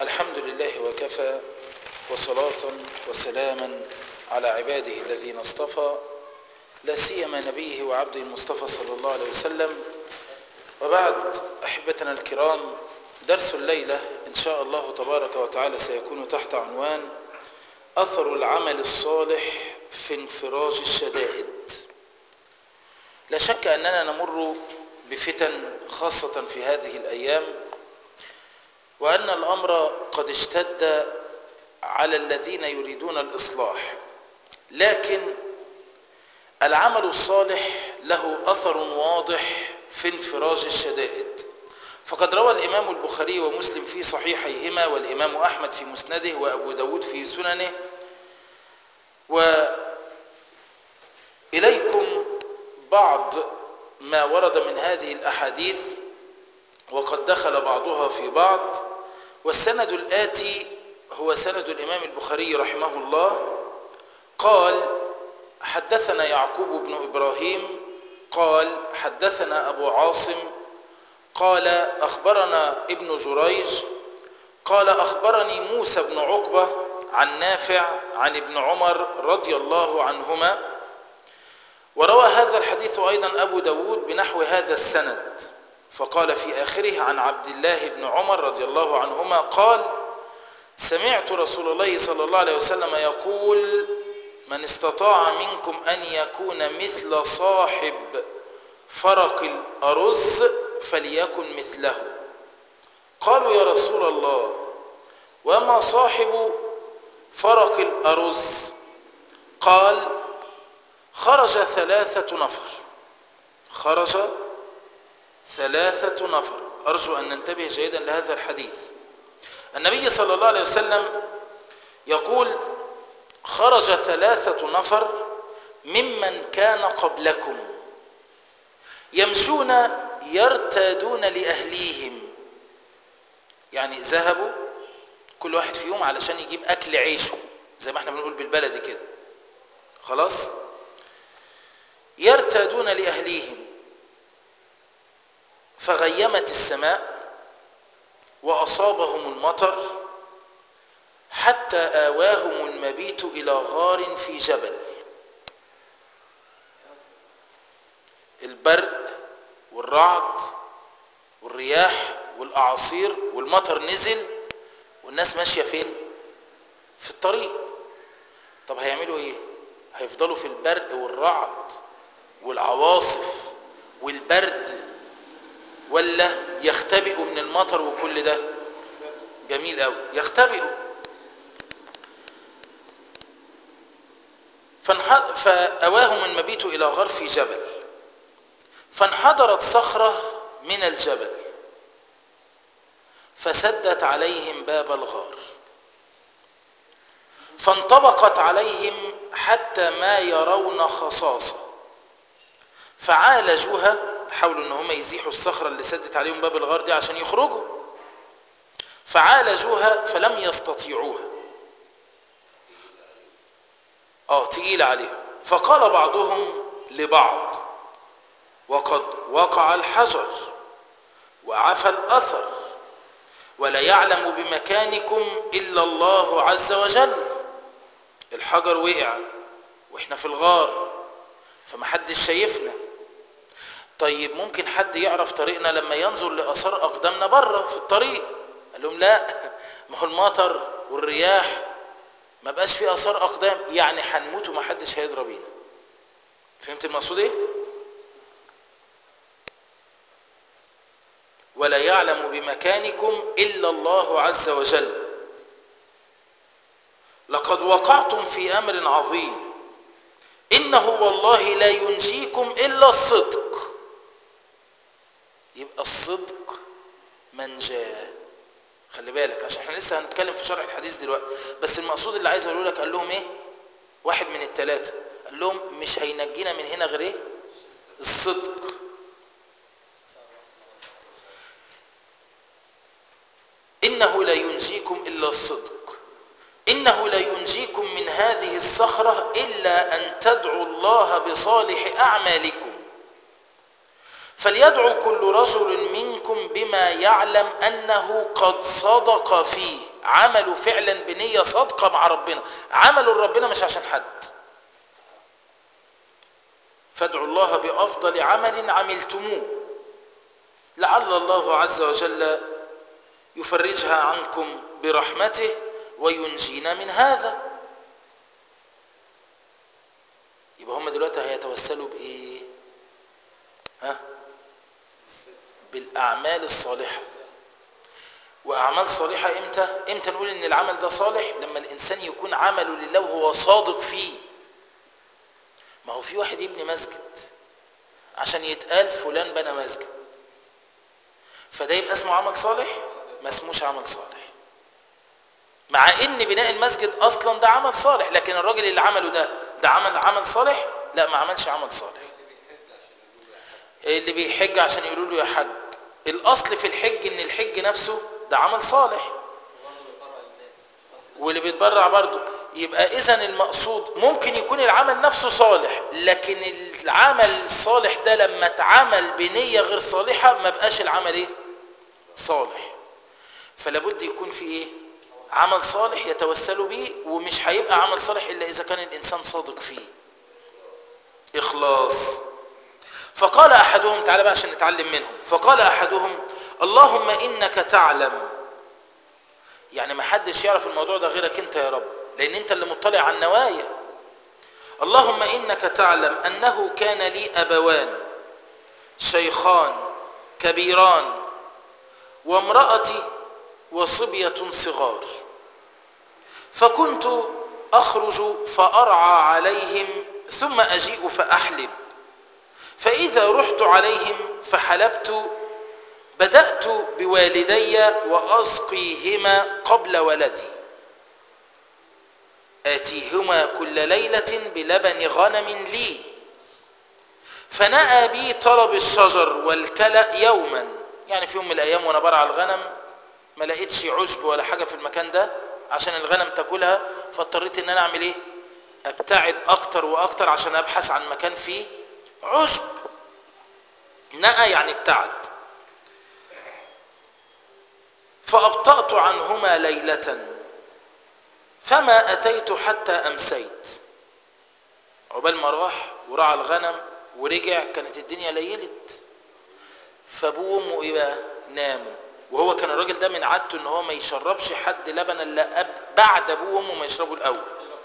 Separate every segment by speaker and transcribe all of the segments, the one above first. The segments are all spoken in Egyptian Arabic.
Speaker 1: الحمد لله وكفى وصلاة وسلاما على عباده الذين اصطفى لا سيما نبيه وعبده المصطفى صلى الله عليه وسلم وبعد أحبتنا الكرام درس الليلة إن شاء الله تبارك وتعالى سيكون تحت عنوان أثر العمل الصالح في انفراج الشدائد لا شك أننا نمر بفتن خاصة في هذه الأيام وأن الأمر قد اشتد على الذين يريدون الإصلاح لكن العمل الصالح له أثر واضح في انفراج الشدائد فقد روى الإمام البخاري ومسلم في صحيحيهما والإمام أحمد في مسنده وأبو داود في سننه وإليكم بعض ما ورد من هذه الأحاديث وقد دخل بعضها في بعض والسند الآتي هو سند الإمام البخاري رحمه الله قال حدثنا يعقوب بن إبراهيم قال حدثنا أبو عاصم قال أخبرنا ابن جريج قال أخبرني موسى بن عقبة عن نافع عن ابن عمر رضي الله عنهما وروى هذا الحديث أيضا أبو داود بنحو هذا السند فقال في آخره عن عبد الله بن عمر رضي الله عنهما قال سمعت رسول الله صلى الله عليه وسلم يقول من استطاع منكم أن يكون مثل صاحب فرق الأرز فليكن مثله قالوا يا رسول الله وما صاحب فرق الأرز قال خرج ثلاثة نفر خرج ثلاثة نفر أرجو أن ننتبه جيدا لهذا الحديث النبي صلى الله عليه وسلم يقول خرج ثلاثة نفر ممن كان قبلكم يمشون يرتادون لأهليهم يعني ذهبوا كل واحد فيهم علشان يجيب أكل عيشه زي ما احنا بنقول بالبلدي كده خلاص يرتادون لأهليهم فغيمت السماء وأصابهم المطر حتى آواهم المبيت إلى غار في جبل البرق والرعد والرياح والأعاصير والمطر نزل والناس ماشية فين في الطريق طب هيعملوا ايه هيفضلوا في البرق والرعد والعواصف والبرد ولا يختبئوا من المطر وكل ده جميل قوي يختبئوا فأواهم المبيت إلى غرف جبل فانحدرت صخرة من الجبل فسدت عليهم باب الغار فانطبقت عليهم حتى ما يرون خصاصة فعالجوها حاولوا ان هم يزيحوا الصخرة اللي سدت عليهم باب الغار دي عشان يخرجوا فعالجوها فلم يستطيعوها اه تقيل عليهم فقال بعضهم لبعض وقد وقع الحجر وعفى الأثر ولا يعلم بمكانكم إلا الله عز وجل الحجر وقع واحنا في الغار فمحدش شايفنا طيب ممكن حد يعرف طريقنا لما ينظر لأثار أقدامنا بره في الطريق قال لهم لا ما هو المطر والرياح ما بقاش في أثار أقدام يعني هنموت ومحدش هيدرى بينا فهمت المقصود ايه ولا يعلم بمكانكم إلا الله عز وجل لقد وقعتم في أمر عظيم إنه والله لا ينجيكم إلا الصدق يبقى الصدق منجاه خلي بالك عشان احنا لسه هنتكلم في شرح الحديث دلوقتي بس المقصود اللي عايز اقوله لك قال لهم ايه واحد من الثلاثه قال لهم مش هينجينا من هنا غير ايه الصدق انه لا ينجيكم الا الصدق انه لا ينجيكم من هذه الصخره الا ان تدعوا الله بصالح اعمالكم فليدعو كل رجل منكم بما يعلم أنه قد صدق فيه عملوا فعلا بنية صادقة مع ربنا عملوا لربنا مش عشان حد فادعوا الله بأفضل عمل عملتموه لعل الله عز وجل يفرجها عنكم برحمته وينجينا من هذا يبقى هم دلوقتي هيتوسلوا بإيه ها بالأعمال الصالحة وأعمال صالحة إمتى إمتى نقول إن العمل ده صالح لما الإنسان يكون عمله لله وهو صادق فيه ما هو في واحد يبني مسجد عشان يتقال فلان بنى مسجد فده يبقى اسمه عمل صالح ما اسموش عمل صالح مع ان بناء المسجد اصلا ده عمل صالح لكن الراجل اللي عمله ده ده عمل عمل صالح لا ما عملش عمل صالح اللي بيحج عشان يقولوا له يا حج الاصل في الحج ان الحج نفسه ده عمل صالح واللي بيتبرع برضه يبقى اذا المقصود ممكن يكون العمل نفسه صالح لكن العمل الصالح ده لما اتعمل بنية غير صالحة ما بقاش العمل ايه صالح فلابد يكون في ايه عمل صالح يتوسلوا به ومش هيبقى عمل صالح الا اذا كان الانسان صادق فيه اخلاص فقال احدهم تعالى بقى عشان نتعلم منهم فقال احدهم اللهم انك تعلم يعني ما حدش يعرف الموضوع ده غيرك انت يا رب لان انت اللي مطلع على النوايا اللهم انك تعلم انه كان لي ابوان شيخان كبيران وامرأتي وصبية صغار فكنت أخرج فأرعى عليهم ثم أجيء فأحلب فإذا رحت عليهم فحلبت بدأت بوالدي وأسقيهما قبل ولدي آتيهما كل ليلة بلبن غنم لي فنأى بي طلب الشجر والكلأ يوما يعني في يوم من الأيام وأنا برعى الغنم ما لقيتش عشب ولا حاجة في المكان ده عشان الغنم تاكلها فاضطريت ان انا اعمل ايه ابتعد اكتر واكتر عشان ابحث عن مكان فيه عشب نأى يعني ابتعد فأبطأت عنهما ليلة فما أتيت حتى أمسيت عقبال ما راح ورعى الغنم ورجع كانت الدنيا ليلت فابوه وامه ايه بقى ناموا وهو كان الراجل ده من عادته ان هو ما يشربش حد لبن الا أب بعد ابوه وامه ما يشربوا الاول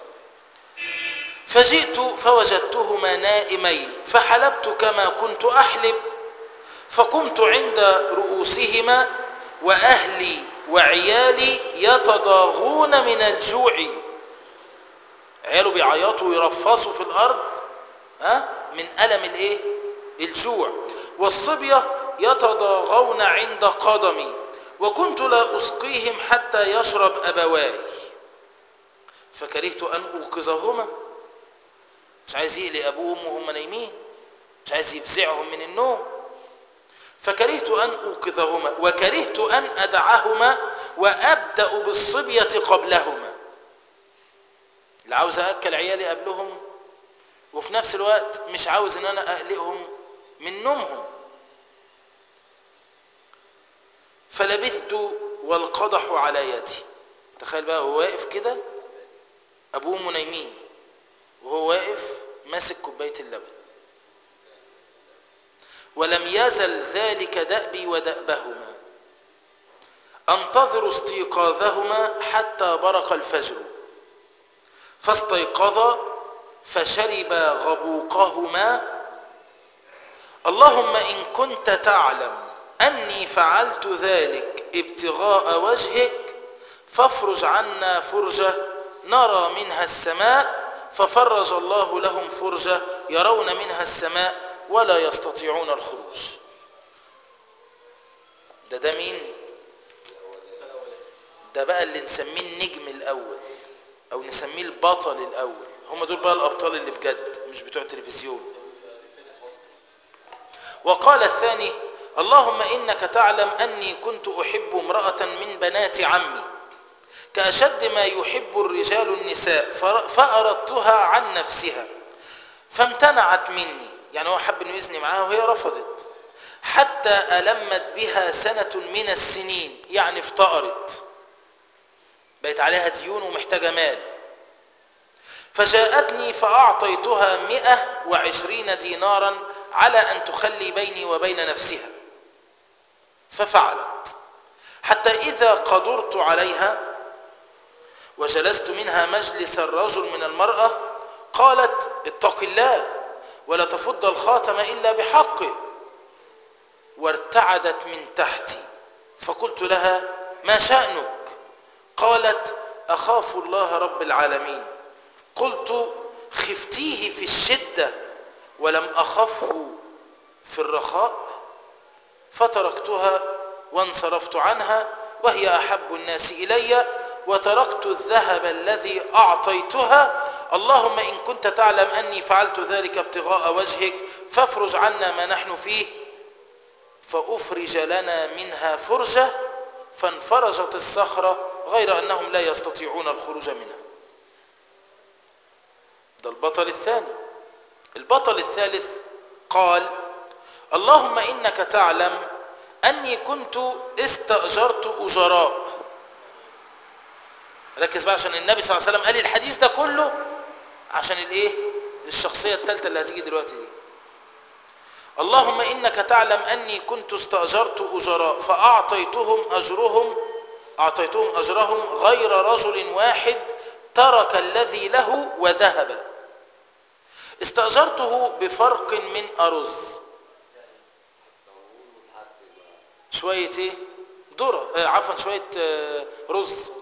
Speaker 1: فجئت فوجدتهما نائمين فحلبت كما كنت احلب فقمت عند رؤوسهما واهلي وعيالي يتضاغون من الجوع عياله بيعيطوا ويرفصوا في الارض ها من الم الايه الجوع والصبيه يتضاغون عند قدمي وكنت لا أسقيهم حتى يشرب أبواي فكرهت أن أوقظهما مش عايز يقلق أبوه وأمه وهم نايمين مش عايز يفزعهم من النوم فكرهت أن أوقظهما وكرهت أن أدعهما وأبدأ بالصبية قبلهما اللي عاوز أأكل عيالي قبلهم وفي نفس الوقت مش عاوز أن أنا أقلقهم من نومهم فلبثت والقدح على يدي تخيل بقى هو واقف كده ابوه وامه نايمين وهو واقف ماسك كوبايه اللبن ولم يزل ذلك دأبي ودأبهما انتظر استيقاظهما حتى برق الفجر فاستيقظا فشربا غبوقهما اللهم ان كنت تعلم أني فعلت ذلك ابتغاء وجهك فافرج عنا فرجة نرى منها السماء ففرج الله لهم فرجة يرون منها السماء ولا يستطيعون الخروج ده ده مين ده بقى اللي نسميه النجم الأول أو نسميه البطل الأول هم دول بقى الأبطال اللي بجد مش بتوع تلفزيون وقال الثاني اللهم إنك تعلم أني كنت أحب امرأة من بنات عمي كأشد ما يحب الرجال النساء فأردتها عن نفسها فامتنعت مني يعني هو حب أنه يزني معاها وهي رفضت حتى ألمت بها سنة من السنين يعني افتقرت بقت عليها ديون ومحتاجة مال فجاءتني فأعطيتها مئة وعشرين دينارا على أن تخلي بيني وبين نفسها ففعلت حتى إذا قدرت عليها وجلست منها مجلس الرجل من المرأة قالت اتق الله ولا تفض الخاتم إلا بحقه وارتعدت من تحتي فقلت لها ما شأنك قالت أخاف الله رب العالمين قلت خفتيه في الشدة ولم أخفه في الرخاء فتركتها وانصرفت عنها وهي أحب الناس إلي وتركت الذهب الذي أعطيتها اللهم إن كنت تعلم أني فعلت ذلك ابتغاء وجهك فافرج عنا ما نحن فيه فأفرج لنا منها فرجة فانفرجت الصخرة غير أنهم لا يستطيعون الخروج منها ده البطل الثاني البطل الثالث قال اللهم إنك تعلم أني كنت استأجرت أجراء ركز بقى عشان النبي صلى الله عليه وسلم قال الحديث ده كله عشان الايه الشخصية الثالثة اللي هتيجي دلوقتي دي اللهم إنك تعلم أني كنت استأجرت أجراء فأعطيتهم أجرهم أعطيتهم أجرهم غير رجل واحد ترك الذي له وذهب استأجرته بفرق من أرز شوية ايه ذرة آه عفوا شوية آه رز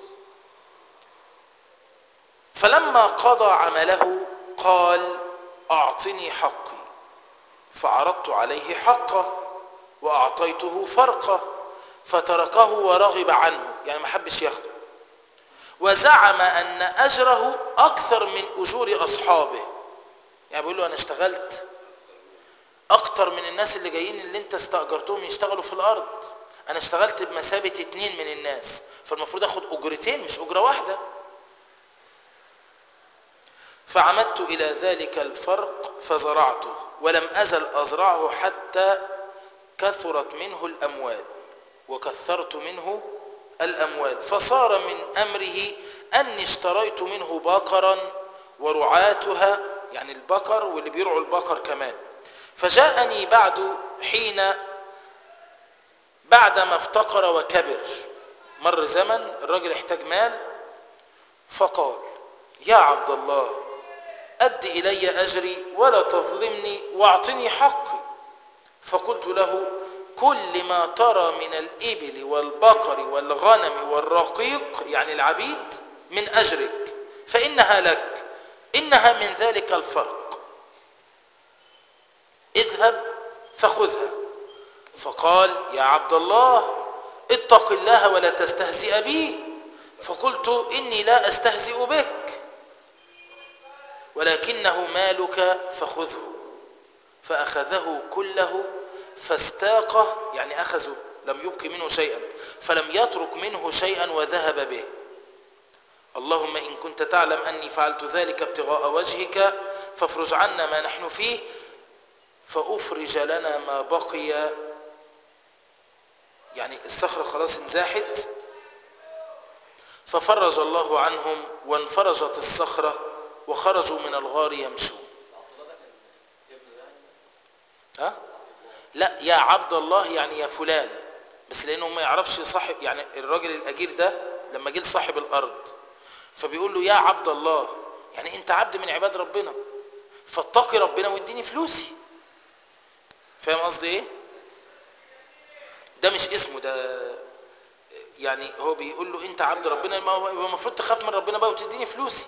Speaker 1: فلما قضى عمله قال أعطني حقي فعرضت عليه حقه وأعطيته فرقه فتركه ورغب عنه يعني ما حبش ياخده وزعم أن أجره أكثر من أجور أصحابه يعني بيقول له أنا اشتغلت أكتر من الناس اللي جايين اللي أنت استأجرتهم يشتغلوا في الأرض أنا اشتغلت بمثابة اتنين من الناس فالمفروض أخد أجرتين مش أجرة واحدة فعمدت إلى ذلك الفرق فزرعته ولم أزل أزرعه حتى كثرت منه الأموال وكثرت منه الأموال فصار من أمره أني اشتريت منه بقرا ورعاتها يعني البقر واللي بيرعوا البقر كمان فجاءني بعد حين بعدما افتقر وكبر مر زمن الرجل احتاج مال فقال يا عبد الله أد إلي أجري ولا تظلمني واعطني حقي فقلت له كل ما ترى من الإبل والبقر والغنم والرقيق يعني العبيد من أجرك فإنها لك إنها من ذلك الفرق اذهب فخذها فقال يا عبد الله اتق الله ولا تستهزئ بي فقلت إني لا أستهزئ بك ولكنه مالك فخذه فأخذه كله فاستاقه يعني أخذه لم يبق منه شيئا فلم يترك منه شيئا وذهب به اللهم إن كنت تعلم أني فعلت ذلك ابتغاء وجهك فافرج عنا ما نحن فيه فأفرج لنا ما بقي يعني الصخرة خلاص انزاحت ففرج الله عنهم وانفرجت الصخرة وخرجوا من الغار يمشون ها؟ لا يا عبد الله يعني يا فلان بس لانه ما يعرفش صاحب يعني الراجل الاجير ده لما جه لصاحب الارض فبيقول له يا عبد الله يعني انت عبد من عباد ربنا فاتقي ربنا واديني فلوسي فاهم قصدي ايه ده مش اسمه ده يعني هو بيقول له انت عبد ربنا يبقى المفروض تخاف من ربنا بقى وتديني فلوسي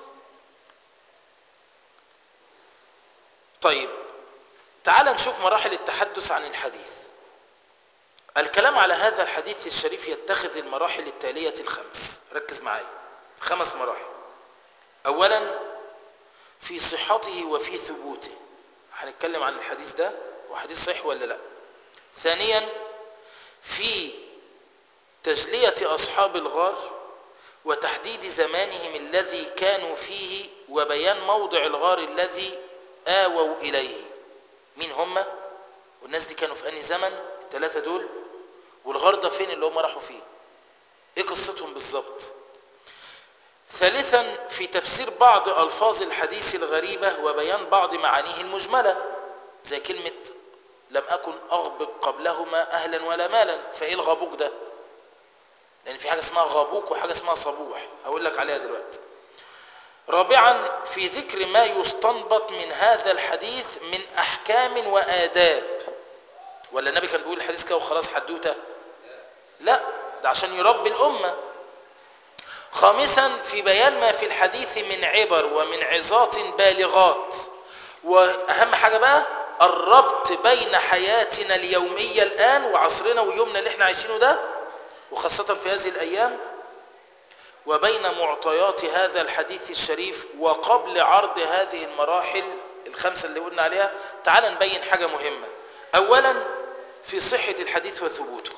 Speaker 1: طيب تعال نشوف مراحل التحدث عن الحديث الكلام على هذا الحديث الشريف يتخذ المراحل التالية الخمس ركز معايا خمس مراحل اولا في صحته وفي ثبوته هنتكلم عن الحديث ده وحديث صحيح ولا لا ثانيا في تجلية أصحاب الغار وتحديد زمانهم الذي كانوا فيه وبيان موضع الغار الذي آووا إليه مين هم والناس دي كانوا في أنهي زمن الثلاثة دول والغار ده فين اللي هم راحوا فيه ايه قصتهم بالظبط ثالثا في تفسير بعض ألفاظ الحديث الغريبة وبيان بعض معانيه المجملة زي كلمة لم أكن أغبق قبلهما أهلا ولا مالا فإيه الغبوك ده لأن في حاجة اسمها غبوك وحاجة اسمها صبوح هقول لك عليها دلوقتي رابعا في ذكر ما يستنبط من هذا الحديث من أحكام وآداب ولا النبي كان بيقول الحديث كده وخلاص حدوته لا ده عشان يربي الأمة خامسا في بيان ما في الحديث من عبر ومن عظات بالغات وأهم حاجة بقى الربط بين حياتنا اليومية الآن وعصرنا ويومنا اللي احنا عايشينه ده وخاصة في هذه الأيام وبين معطيات هذا الحديث الشريف وقبل عرض هذه المراحل الخمسة اللي قلنا عليها تعال نبين حاجة مهمة أولا في صحة الحديث وثبوته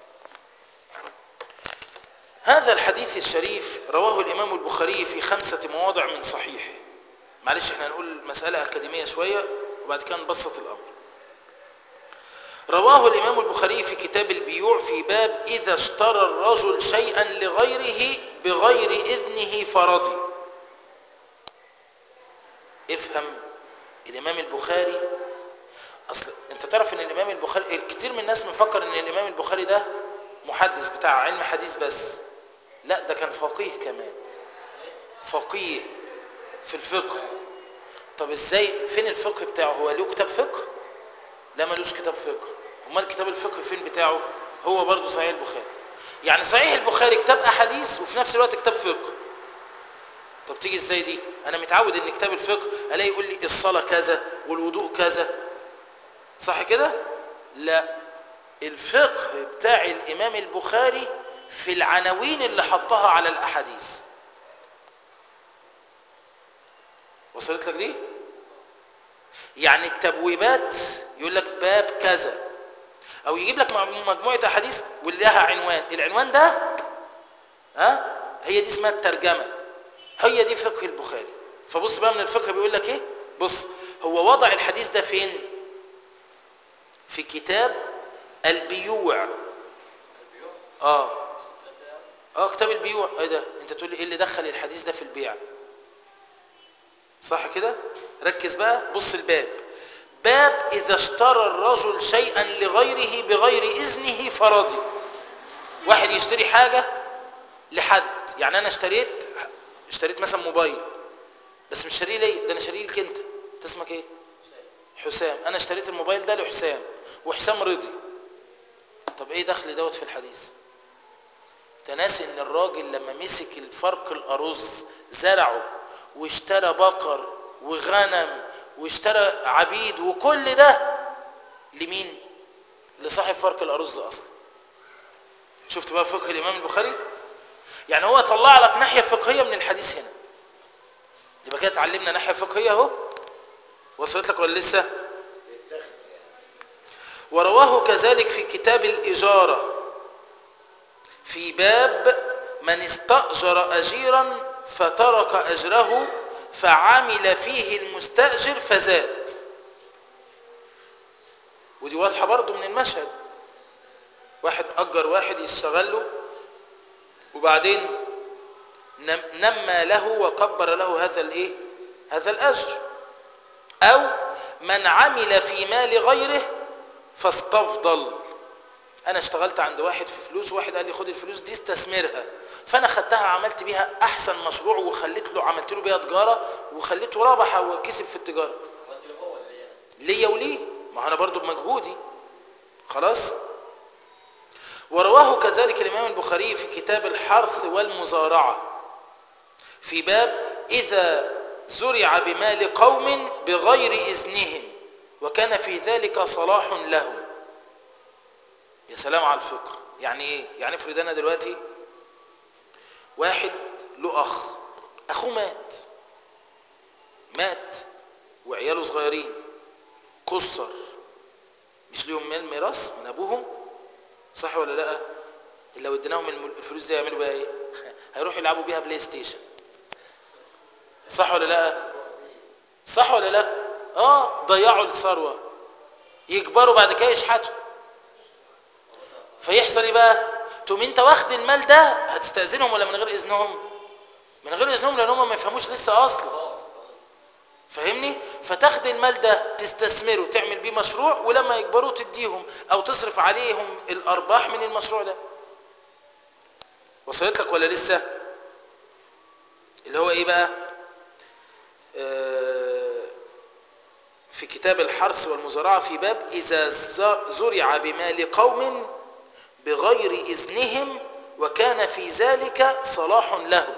Speaker 1: هذا الحديث الشريف رواه الإمام البخاري في خمسة مواضع من صحيحه معلش احنا هنقول مسألة أكاديمية شوية وبعد كده نبسط الأمر رواه الإمام البخاري في كتاب البيوع في باب إذا اشترى الرجل شيئا لغيره بغير إذنه فرضي افهم الإمام البخاري أصل أنت تعرف أن الإمام البخاري الكثير من الناس مفكر أن الإمام البخاري ده محدث بتاع علم حديث بس لا ده كان فقيه كمان فقيه في الفقه طب ازاي فين الفقه بتاعه هو له كتاب فقه لا ملوش كتاب فقه امال كتاب الفقه فين بتاعه هو برضه صحيح البخاري يعني صحيح البخاري كتاب احاديث وفي نفس الوقت كتاب فقه طب تيجي ازاي دي انا متعود ان كتاب الفقه الاقي يقول لي الصلاه كذا والوضوء كذا صح كده لا الفقه بتاع الامام البخاري في العناوين اللي حطها على الاحاديث وصلت لك دي يعني التبويبات يقول لك باب كذا او يجيب لك مجموعه احاديث ولها عنوان العنوان ده ها هي دي اسمها الترجمه هي دي فقه البخاري فبص بقى من الفقه بيقول لك ايه بص هو وضع الحديث ده فين في كتاب البيوع اه اه كتاب البيوع ايه ده انت تقول لي ايه اللي دخل الحديث ده في البيع صح كده ركز بقى بص الباب باب إذا اشترى الرجل شيئا لغيره بغير إذنه فرضي واحد يشتري حاجة لحد يعني أنا اشتريت اشتريت مثلا موبايل بس مش شاريه ليا ده أنا شاريه لك أنت أنت اسمك إيه؟ حسام أنا اشتريت الموبايل ده لحسام وحسام رضي طب إيه دخل دوت في الحديث؟ تناسي إن الراجل لما مسك الفرق الأرز زرعه واشترى بقر وغنم واشترى عبيد وكل ده لمين لصاحب فرق الأرز أصلا شفت بقى فقه الإمام البخاري يعني هو طلع لك ناحية فقهية من الحديث هنا يبقى كده اتعلمنا ناحية فقهية اهو وصلت لك ولا لسه ورواه كذلك في كتاب الإجارة في باب من استأجر أجيرا فترك أجره فعمل فيه المستأجر فزاد ودي واضحة برضو من المشهد واحد أجر واحد يشتغل له وبعدين نمى له وكبر له هذا الايه هذا الأجر أو من عمل في مال غيره فاستفضل أنا اشتغلت عند واحد في فلوس وواحد قال لي خد الفلوس دي استثمرها فانا خدتها عملت بيها احسن مشروع وخليت له عملت له بيها تجاره وخليته ربح وكسب في التجاره ليا وليه ما انا برضو بمجهودي خلاص ورواه كذلك الامام البخاري في كتاب الحرث والمزارعه في باب اذا زرع بمال قوم بغير اذنهم وكان في ذلك صلاح لهم يا سلام على الفقه يعني ايه يعني افرض انا دلوقتي واحد له اخ اخوه مات مات وعياله صغيرين قصر مش ليهم مال ميراث من ابوهم صح ولا لا لو اديناهم الفلوس دي يعملوا بيها ايه هيروحوا يلعبوا بيها بلاي ستيشن صح ولا لا صح ولا لا اه ضيعوا الثروه يكبروا بعد كده يشحتوا فيحصل ايه بقى تقوم انت واخد المال ده هتستأذنهم ولا من غير اذنهم من غير اذنهم لان هم ما يفهموش لسه اصلا فاهمني فتاخد المال ده تستثمره تعمل بيه مشروع ولما يكبروا تديهم او تصرف عليهم الارباح من المشروع ده وصلت لك ولا لسه اللي هو ايه بقى آه في كتاب الحرث والمزارعة في باب إذا زرع بمال قوم بغير إذنهم وكان في ذلك صلاح لهم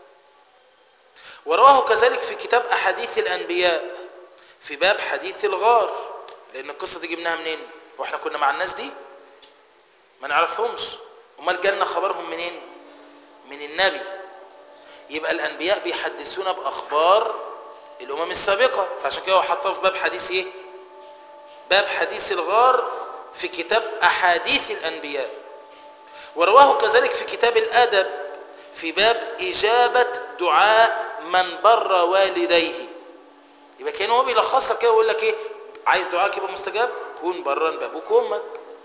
Speaker 1: ورواه كذلك في كتاب أحاديث الأنبياء في باب حديث الغار لأن القصة دي جبناها منين واحنا كنا مع الناس دي ما نعرفهمش امال جالنا خبرهم منين من النبي يبقى الأنبياء بيحدثونا بأخبار الأمم السابقة فعشان كده هو حطها في باب حديث إيه باب حديث الغار في كتاب أحاديث الأنبياء ورواه كذلك في كتاب الأدب في باب إجابة دعاء من بر والديه يبقى كان هو بيلخص لك كده ويقول لك ايه عايز دعائك يبقى مستجاب كون برا بابوك وامك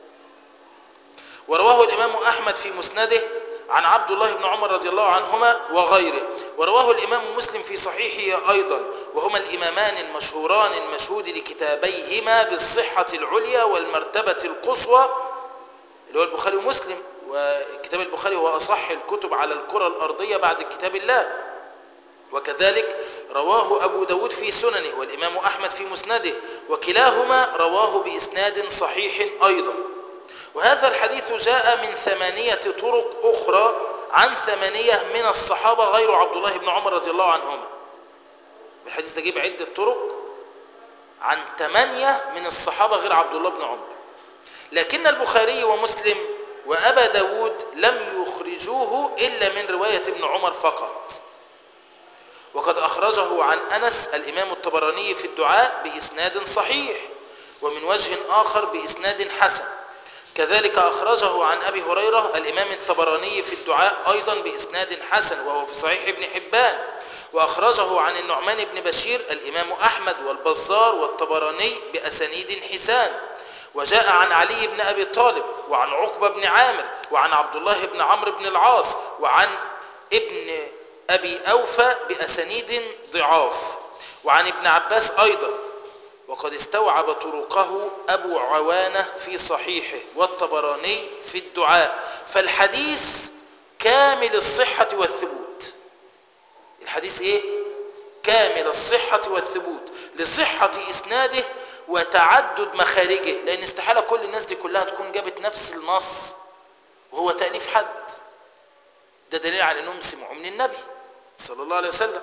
Speaker 1: ورواه الامام احمد في مسنده عن عبد الله بن عمر رضي الله عنهما وغيره ورواه الامام مسلم في صحيحه ايضا وهما الامامان المشهوران المشهود لكتابيهما بالصحه العليا والمرتبه القصوى اللي هو البخاري ومسلم وكتاب البخاري هو اصح الكتب على الكره الارضيه بعد كتاب الله وكذلك رواه أبو داود في سننه والإمام أحمد في مسنده وكلاهما رواه بإسناد صحيح أيضا وهذا الحديث جاء من ثمانية طرق أخرى عن ثمانية من الصحابة غير عبد الله بن عمر رضي الله عنهما الحديث ده جيب عدة طرق عن ثمانية من الصحابة غير عبد الله بن عمر لكن البخاري ومسلم وأبا داود لم يخرجوه إلا من رواية ابن عمر فقط وقد أخرجه عن أنس الإمام الطبراني في الدعاء بإسناد صحيح ومن وجه آخر بإسناد حسن كذلك أخرجه عن أبي هريرة الإمام الطبراني في الدعاء أيضا بإسناد حسن وهو في صحيح ابن حبان وأخرجه عن النعمان بن بشير الإمام أحمد والبزار والطبراني بأسانيد حسان وجاء عن علي بن أبي طالب وعن عقبة بن عامر وعن عبد الله بن عمرو بن العاص وعن ابن أبي أوفى بأسانيد ضعاف وعن ابن عباس أيضا وقد استوعب طرقه أبو عوانة في صحيحه والطبراني في الدعاء فالحديث كامل الصحة والثبوت الحديث إيه؟ كامل الصحة والثبوت لصحة إسناده وتعدد مخارجه لأن استحالة كل الناس دي كلها تكون جابت نفس النص وهو تأليف حد ده دليل على أنهم سمعوا من النبي صلى الله عليه وسلم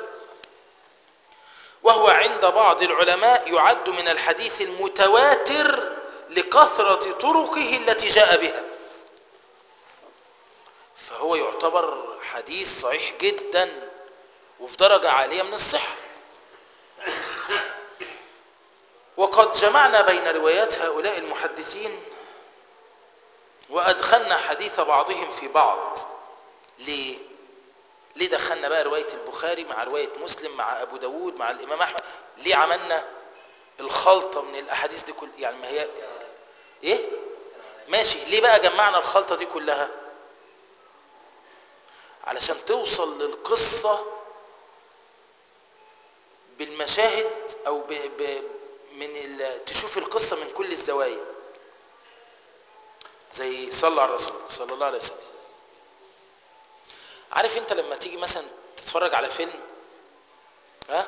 Speaker 1: وهو عند بعض العلماء يعد من الحديث المتواتر لكثرة طرقه التي جاء بها فهو يعتبر حديث صحيح جدا وفي درجة عالية من الصحة وقد جمعنا بين روايات هؤلاء المحدثين وأدخلنا حديث بعضهم في بعض ليه؟ ليه دخلنا بقى رواية البخاري مع رواية مسلم مع أبو داود مع الإمام أحمد ليه عملنا الخلطة من الأحاديث دي كل يعني ما هي إيه ماشي ليه بقى جمعنا الخلطة دي كلها علشان توصل للقصة بالمشاهد أو ب ب من ال... تشوف القصة من كل الزوايا زي صلى على الرسول صلى الله عليه وسلم عارف انت لما تيجي مثلا تتفرج على فيلم ها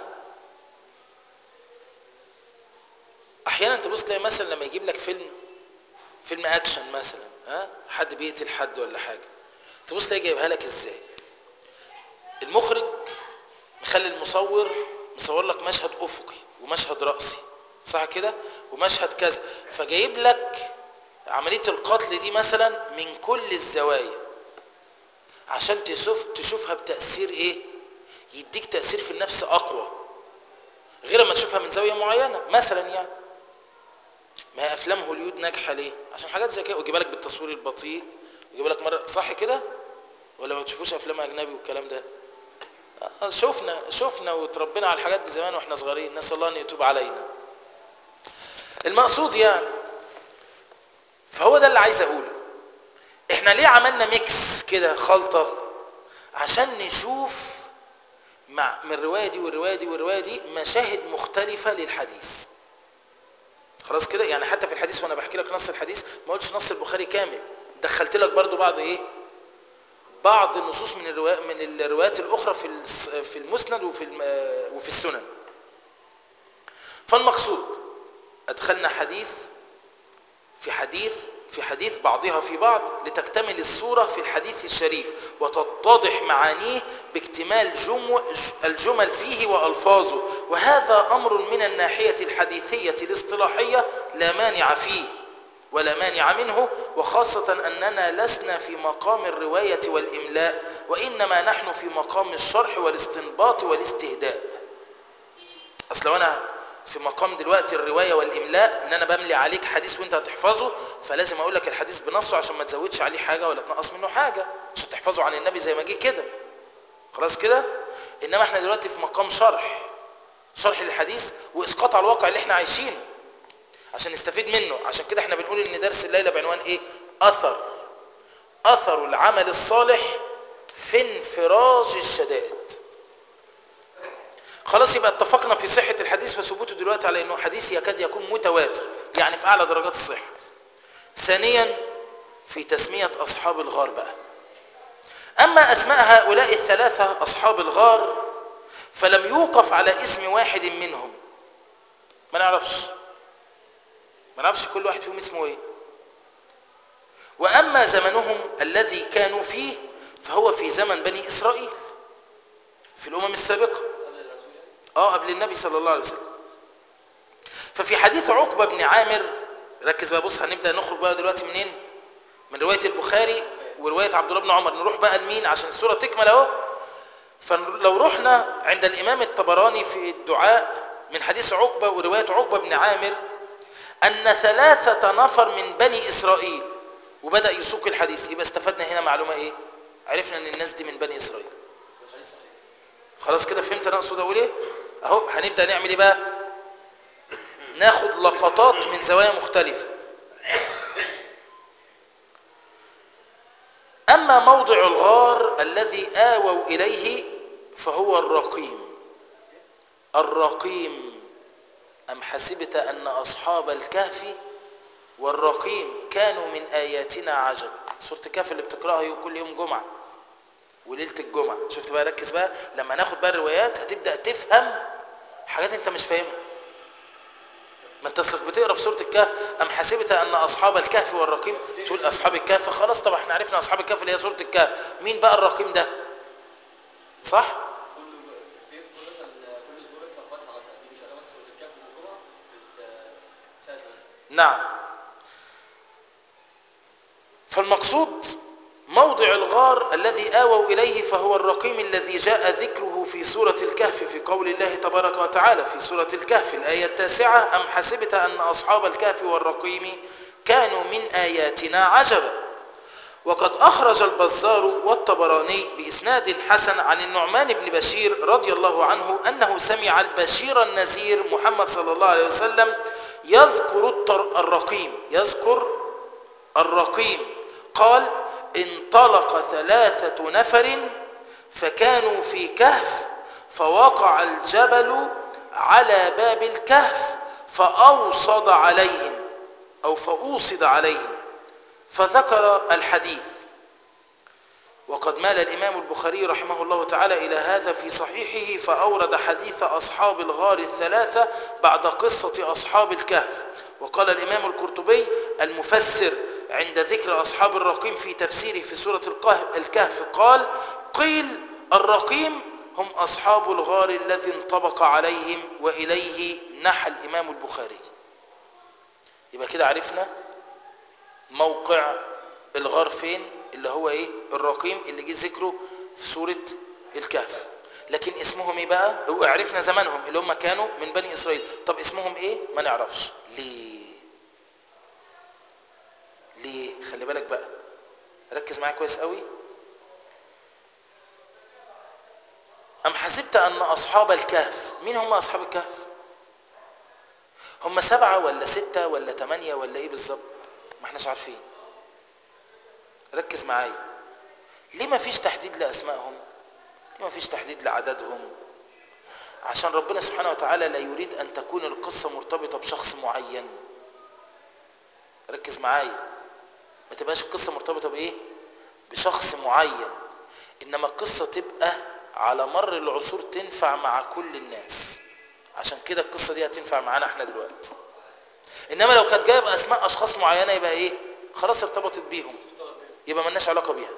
Speaker 1: احيانا تبص تلاقي مثلا لما يجيب لك فيلم فيلم اكشن مثلا ها حد بيقتل حد ولا حاجه تبص تلاقي جايبها لك ازاي المخرج مخلي المصور مصور لك مشهد افقي ومشهد راسي صح كده ومشهد كذا فجايب لك عمليه القتل دي مثلا من كل الزوايا عشان تشوف تشوفها بتأثير ايه يديك تأثير في النفس اقوى غير ما تشوفها من زاوية معينة مثلا يعني ما هي افلام هوليود ناجحة ليه عشان حاجات زي كده ويجيبها لك بالتصوير البطيء ويجيبها لك مرة صح كده ولا ما تشوفوش افلام اجنبي والكلام ده شفنا شفنا وتربينا على الحاجات دي زمان واحنا صغيرين نسال الله ان يتوب علينا المقصود يعني فهو ده اللي عايز اقوله احنا ليه عملنا ميكس كده خلطة عشان نشوف مع من الرواية دي والرواية دي والرواية دي مشاهد مختلفة للحديث خلاص كده يعني حتى في الحديث وانا بحكي لك نص الحديث ما قلتش نص البخاري كامل دخلت لك برضو بعض ايه بعض النصوص من الروايات من الروايات الاخرى في الس- في المسند وفي الم- وفي السنن فالمقصود ادخلنا حديث في حديث في حديث بعضها في بعض لتكتمل الصورة في الحديث الشريف وتتضح معانيه باكتمال جم- الجمل فيه وألفاظه وهذا أمر من الناحية الحديثية الاصطلاحية لا مانع فيه ولا مانع منه وخاصة أننا لسنا في مقام الرواية والإملاء وإنما نحن في مقام الشرح والاستنباط والاستهداء أصل أنا في مقام دلوقتي الرواية والإملاء إن أنا بملي عليك حديث وأنت هتحفظه فلازم أقول لك الحديث بنصه عشان ما تزودش عليه حاجة ولا تنقص منه حاجة عشان تحفظه عن النبي زي ما جه كده خلاص كده إنما إحنا دلوقتي في مقام شرح شرح للحديث وإسقاط على الواقع اللي إحنا عايشينه عشان نستفيد منه عشان كده إحنا بنقول إن درس الليلة بعنوان إيه أثر أثر العمل الصالح في انفراج الشدائد خلاص يبقى اتفقنا في صحة الحديث وثبوته دلوقتي على انه حديث يكاد يكون متواتر يعني في اعلى درجات الصحة ثانيا في تسمية اصحاب الغار بقى اما اسماء هؤلاء الثلاثة اصحاب الغار فلم يوقف على اسم واحد منهم ما نعرفش ما نعرفش كل واحد فيهم اسمه ايه واما زمنهم الذي كانوا فيه فهو في زمن بني اسرائيل في الامم السابقه اه قبل النبي صلى الله عليه وسلم ففي حديث عقبة بن عامر ركز بقى بص هنبدأ نخرج بقى دلوقتي منين من رواية البخاري ورواية عبد الله بن عمر نروح بقى لمين عشان السورة تكمل اهو فلو رحنا عند الإمام الطبراني في الدعاء من حديث عقبة ورواية عقبة بن عامر أن ثلاثة نفر من بني إسرائيل وبدأ يسوق الحديث يبقى استفدنا هنا معلومة إيه عرفنا أن الناس دي من بني إسرائيل خلاص كده فهمت انا اقصد اقول ايه اهو هنبدا نعمل ايه بقى ناخد لقطات من زوايا مختلفه اما موضع الغار الذي اووا اليه فهو الرقيم الرقيم ام حسبت ان اصحاب الكهف والرقيم كانوا من اياتنا عجب سوره الكهف اللي بتقراها كل يوم جمعه وليله الجمعه شفت بقى ركز بقى لما ناخد بقى الروايات هتبدا تفهم حاجات انت مش فاهمها ما انت اصلك بتقرا في سوره الكهف ام حسبت ان اصحاب الكهف والرقيم تقول اصحاب الكهف خلاص طب احنا عرفنا اصحاب الكهف اللي هي سوره الكهف مين بقى الرقيم ده صح
Speaker 2: كل بيذكر مثلا كل اسبوع يكتب فتحه مثلا دي مش انا بس سوره الكهف والجمعه بتساعد مثلا
Speaker 1: نعم فالمقصود موضع الغار الذي آووا إليه فهو الرقيم الذي جاء ذكره في سورة الكهف في قول الله تبارك وتعالى في سورة الكهف الآية التاسعة أم حسبت أن أصحاب الكهف والرقيم كانوا من آياتنا عجبا وقد أخرج البزار والطبراني بإسناد حسن عن النعمان بن بشير رضي الله عنه أنه سمع البشير النذير محمد صلى الله عليه وسلم يذكر الطر- الرقيم يذكر الرقيم قال انطلق ثلاثة نفر فكانوا في كهف فوقع الجبل على باب الكهف فأوصد عليهم أو فأوصد عليهم فذكر الحديث وقد مال الإمام البخاري رحمه الله تعالى إلى هذا في صحيحه فأورد حديث أصحاب الغار الثلاثة بعد قصة أصحاب الكهف وقال الإمام القرطبي المفسر عند ذكر أصحاب الرقيم في تفسيره في سورة القه- الكهف قال قيل الرقيم هم أصحاب الغار الذي انطبق عليهم وإليه نحى الإمام البخاري يبقى كده عرفنا موقع الغار فين اللي هو ايه الرقيم اللي جه ذكره في سورة الكهف لكن اسمهم ايه بقى هو عرفنا زمانهم اللي هم كانوا من بني اسرائيل طب اسمهم ايه ما نعرفش ليه ليه خلي بالك بقى ركز معايا كويس قوي ام حسبت ان اصحاب الكهف مين هم اصحاب الكهف هم سبعة ولا ستة ولا تمانية ولا ايه بالظبط ما احناش عارفين ركز معايا ليه ما فيش تحديد لاسمائهم ما فيش تحديد لعددهم عشان ربنا سبحانه وتعالى لا يريد أن تكون القصة مرتبطة بشخص معين ركز معايا ما تبقاش القصة مرتبطة بإيه بشخص معين إنما القصة تبقى على مر العصور تنفع مع كل الناس عشان كده القصة دي هتنفع معانا احنا دلوقتي إنما لو كانت جاية بأسماء أشخاص معينة يبقى إيه خلاص ارتبطت بيهم يبقى ملناش علاقة بيها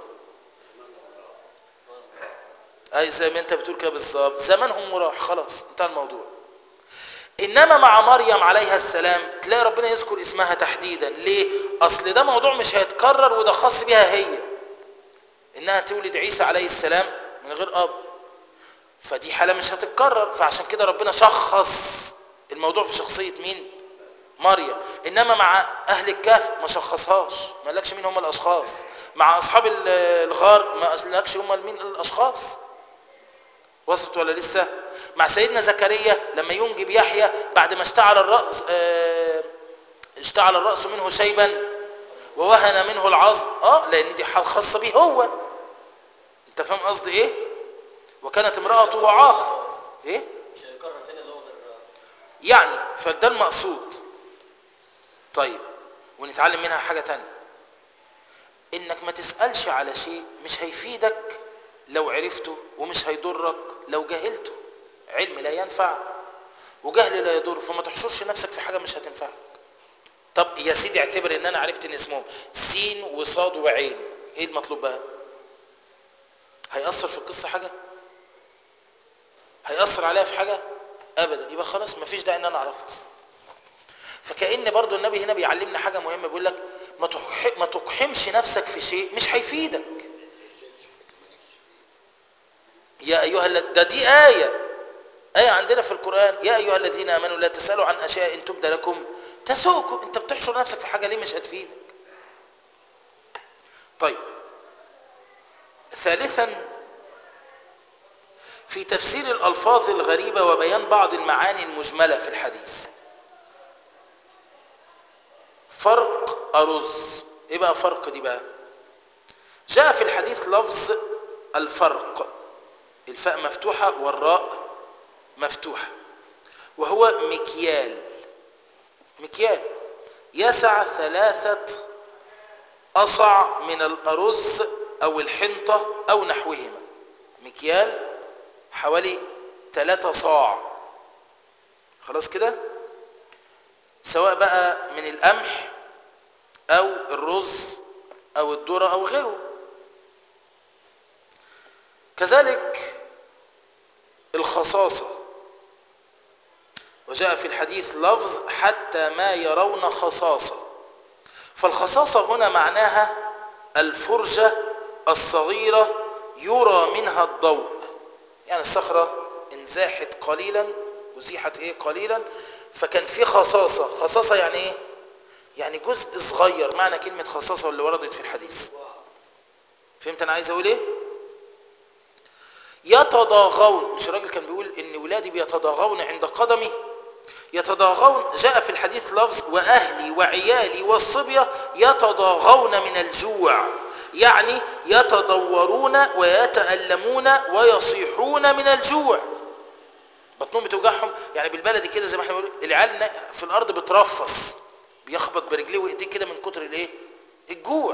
Speaker 1: اي زي ما انت بتقول كده بالظبط زمانهم وراح خلاص انتهى الموضوع انما مع مريم عليها السلام تلاقي ربنا يذكر اسمها تحديدا ليه اصل ده موضوع مش هيتكرر وده خاص بيها هي انها تولد عيسى عليه السلام من غير اب فدي حاله مش هتتكرر فعشان كده ربنا شخص الموضوع في شخصيه مين مريم انما مع اهل الكهف ما شخصهاش ما قالكش مين هم الاشخاص مع اصحاب ال- الغار ما قالكش هم مين الاشخاص وصلت ولا لسه مع سيدنا زكريا لما ينجب يحيى بعد ما اشتعل الراس آه، اشتعل الراس منه شيبا ووهن منه العظم اه لان دي حال خاصه به هو انت فاهم قصدي ايه وكانت امراته عاقر ايه
Speaker 2: مش هيكرر تاني اللي هو غير
Speaker 1: يعني فده المقصود طيب ونتعلم منها حاجة تانية انك ما تسألش على شيء مش هيفيدك لو عرفته ومش هيضرك لو جهلته علم لا ينفع وجهل لا يضر فما تحشرش نفسك في حاجة مش هتنفعك طب يا سيدي اعتبر ان انا عرفت ان اسمهم سين وصاد وعين ايه المطلوب بقى هيأثر في القصة حاجة هيأثر عليها في حاجة ابدا يبقى خلاص مفيش داعي ان انا اعرفها فكأن برضو النبي هنا بيعلمنا حاجة مهمة بيقول لك ما تقح- ما تقحمش نفسك في شيء مش هيفيدك يا أيها الذ- ده دي آية آية عندنا في القرآن يا أيها الذين آمنوا لا تسألوا عن أشياء إن تبدى لكم تسوءكم أنت بتحشر نفسك في حاجة ليه مش هتفيدك طيب ثالثا في تفسير الألفاظ الغريبة وبيان بعض المعاني المجملة في الحديث فرق أرز إيه بقى فرق دي بقى جاء في الحديث لفظ الفرق الفاء مفتوحة والراء مفتوحة وهو مكيال مكيال يسع ثلاثة أصع من الأرز أو الحنطة أو نحوهما مكيال حوالي ثلاثة صاع خلاص كده سواء بقى من القمح أو الرز أو الذرة أو غيره كذلك الخصاصة وجاء في الحديث لفظ حتى ما يرون خصاصة فالخصاصة هنا معناها الفرجة الصغيرة يرى منها الضوء يعني الصخرة انزاحت قليلا وزيحت ايه قليلا فكان في خصاصة خصاصة يعني ايه يعني جزء صغير معنى كلمة خصاصة اللي وردت في الحديث فهمت انا عايز اقول ايه يتضاغون مش الراجل كان بيقول ان ولادي بيتضاغون عند قدمي يتضاغون جاء في الحديث لفظ واهلي وعيالي والصبية يتضاغون من الجوع يعني يتضورون ويتألمون ويصيحون من الجوع بطنهم بتوجعهم يعني بالبلدي كده زي ما احنا بنقول العيال نا- في الارض بترفص بيخبط برجليه وايديه كده من كتر الايه الجوع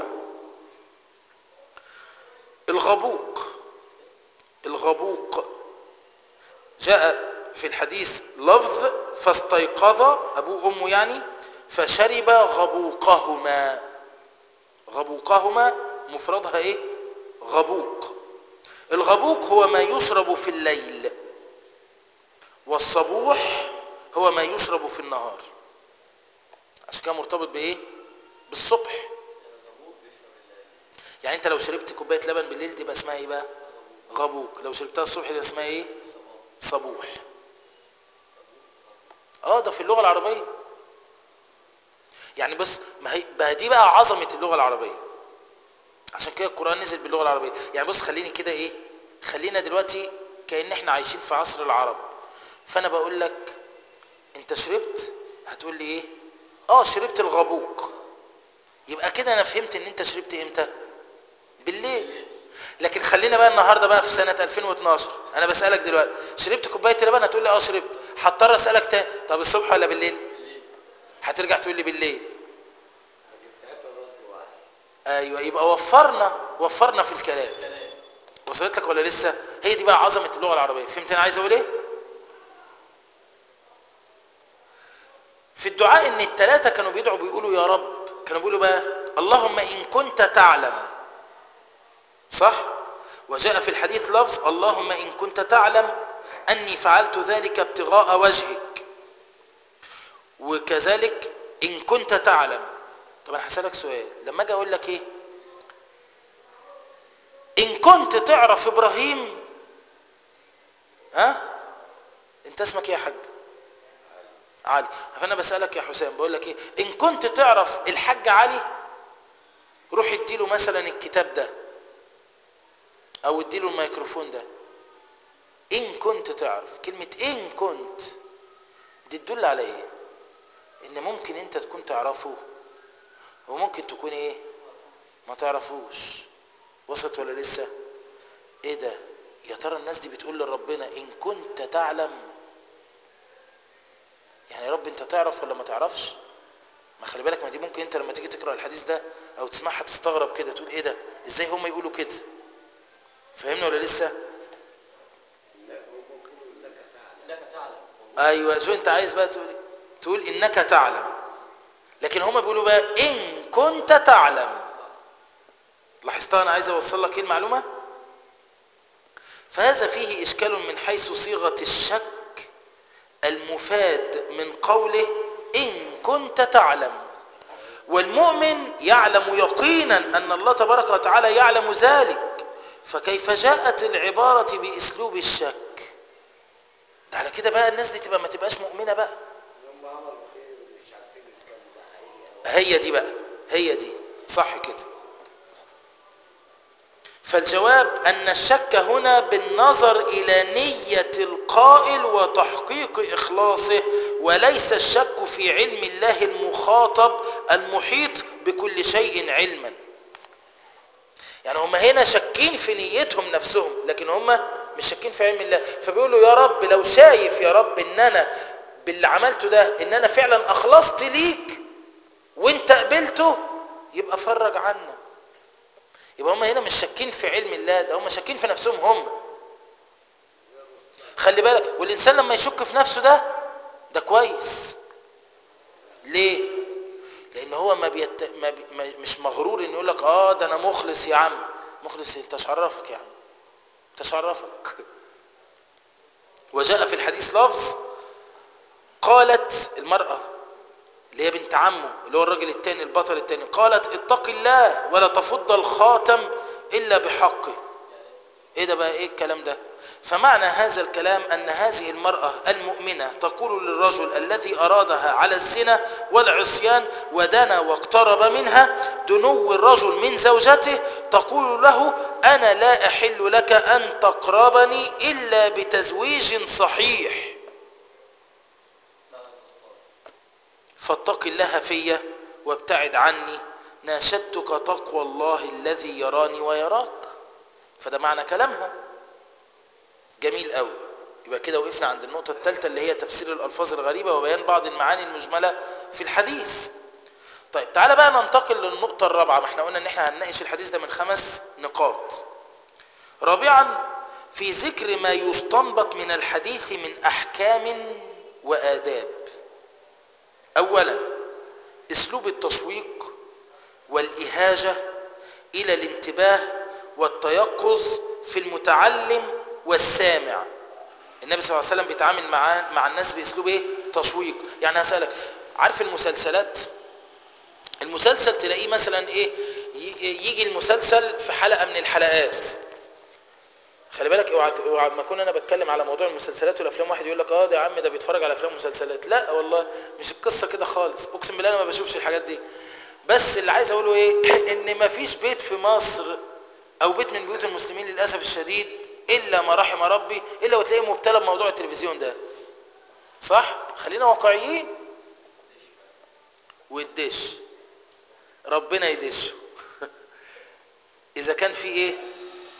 Speaker 1: الغبوق الغبوق جاء في الحديث لفظ فاستيقظ ابوه وامه يعني فشرب غبوقهما غبوقهما مفردها ايه غبوق الغبوق هو ما يشرب في الليل والصبوح هو ما يشرب في النهار عشان كده مرتبط بايه بالصبح يعني انت لو شربت كوبايه لبن بالليل تبقى اسمها ايه بقى غبوق لو شربتها الصبح يبقى اسمها ايه صبوح اه ده في اللغه العربيه يعني بس ما هي بقى دي بقى عظمه اللغه العربيه عشان كده القران نزل باللغه العربيه يعني بص خليني كده ايه خلينا دلوقتي كأن احنا عايشين في عصر العرب فانا بقول لك انت شربت هتقول لي ايه اه شربت الغبوق يبقى كده انا فهمت ان انت شربت امتى بالليل لكن خلينا بقى النهارده بقى في سنه 2012 انا بسالك دلوقتي شربت كوبايه لبن هتقول لي اه شربت هضطر اسالك تاني طب الصبح ولا بالليل هترجع تقول لي بالليل
Speaker 3: لكن ساعتها الرد واحد
Speaker 1: ايوه يبقى وفرنا وفرنا في الكلام وصلت لك ولا لسه هي دي بقى عظمه اللغه العربيه فهمت انا عايز اقول ايه في الدعاء ان الثلاثه كانوا بيدعوا بيقولوا يا رب كانوا بيقولوا بقى اللهم ان كنت تعلم صح وجاء في الحديث لفظ اللهم ان كنت تعلم اني فعلت ذلك ابتغاء وجهك وكذلك ان كنت تعلم طب انا هسالك سؤال لما اجي اقول لك ايه ان كنت تعرف ابراهيم ها انت اسمك ايه يا حاج علي فانا بسالك يا حسام بقول لك ايه ان كنت تعرف الحاج علي روح اديله مثلا الكتاب ده او اديله الميكروفون ده ان كنت تعرف كلمه ان كنت دي تدل على ايه ان ممكن انت تكون تعرفه وممكن تكون ايه ما تعرفوش وصلت ولا لسه ايه ده يا ترى الناس دي بتقول لربنا ان كنت تعلم يعني يا رب انت تعرف ولا ما تعرفش ما خلي بالك ما دي ممكن انت لما تيجي تقرا الحديث ده او تسمعها تستغرب كده تقول ايه ده ازاي هم يقولوا كده فاهمني ولا لسه
Speaker 3: لا ممكن انك تعلم
Speaker 2: انك تعلم
Speaker 1: ايوه شو انت عايز بقى تقول تقول انك تعلم لكن هم بيقولوا بقى ان كنت تعلم لاحظتها انا عايز اوصل لك ايه المعلومه فهذا فيه اشكال من حيث صيغه الشك المفاد من قوله ان كنت تعلم والمؤمن يعلم يقينا ان الله تبارك وتعالى يعلم ذلك فكيف جاءت العباره باسلوب الشك ده على كده بقى الناس دي تبقى ما تبقاش مؤمنه بقى
Speaker 3: هم عملوا خير مش عارفين اذا كان ده حقيقه
Speaker 1: هي دي بقى هي دي صح كده فالجواب أن الشك هنا بالنظر إلى نية القائل وتحقيق إخلاصه وليس الشك في علم الله المخاطب المحيط بكل شيء علما يعني هم هنا شاكين في نيتهم نفسهم لكن هم مش شاكين في علم الله فبيقولوا يا رب لو شايف يا رب ان انا باللي عملته ده ان انا فعلا اخلصت ليك وانت قبلته يبقى فرج عنا يبقى هم هنا مش شاكين في علم الله ده هم شاكين في نفسهم هم خلي بالك والانسان لما يشك في نفسه ده ده كويس ليه لان هو ما, بيت... ما, بي... ما مش مغرور انه يقول لك اه ده انا مخلص يا عم مخلص انت ايش عرفك يا عم انت ايش عرفك وجاء في الحديث لفظ قالت المرأة اللي هي بنت عمه اللي هو الراجل التاني البطل التاني قالت اتق الله ولا تفض الخاتم إلا بحقه ايه ده بقى ايه الكلام ده فمعنى هذا الكلام أن هذه المرأة المؤمنة تقول للرجل الذي أرادها على الزنا والعصيان ودنا واقترب منها دنو الرجل من زوجته تقول له أنا لا أحل لك أن تقربني إلا بتزويج صحيح فاتق الله في وابتعد عني ناشدتك تقوى الله الذي يراني ويراك فده معنى كلامها جميل قوي يبقى كده وقفنا عند النقطة الثالثة اللي هي تفسير الألفاظ الغريبة وبيان بعض المعاني المجملة في الحديث طيب تعالى بقى ننتقل للنقطة الرابعة ما احنا قلنا ان احنا هنناقش الحديث ده من خمس نقاط رابعا في ذكر ما يستنبط من الحديث من أحكام وآداب اولا اسلوب التشويق والاهاجه الى الانتباه والتيقظ في المتعلم والسامع النبي صلى الله عليه وسلم بيتعامل مع مع الناس باسلوب ايه تشويق يعني هسالك عارف المسلسلات المسلسل تلاقيه مثلا ايه يجي المسلسل في حلقه من الحلقات خلي بالك اوعى اوعى ما اكون انا بتكلم على موضوع المسلسلات والافلام واحد يقول لك اه ده يا عم ده بيتفرج على افلام ومسلسلات لا والله مش القصه كده خالص اقسم بالله انا ما بشوفش الحاجات دي بس اللي عايز اقوله ايه ان ما فيش بيت في مصر او بيت من بيوت المسلمين للاسف الشديد الا ما رحم ربي الا وتلاقيه مبتلى بموضوع التلفزيون ده صح خلينا واقعيين والدش ربنا يدشه اذا كان في ايه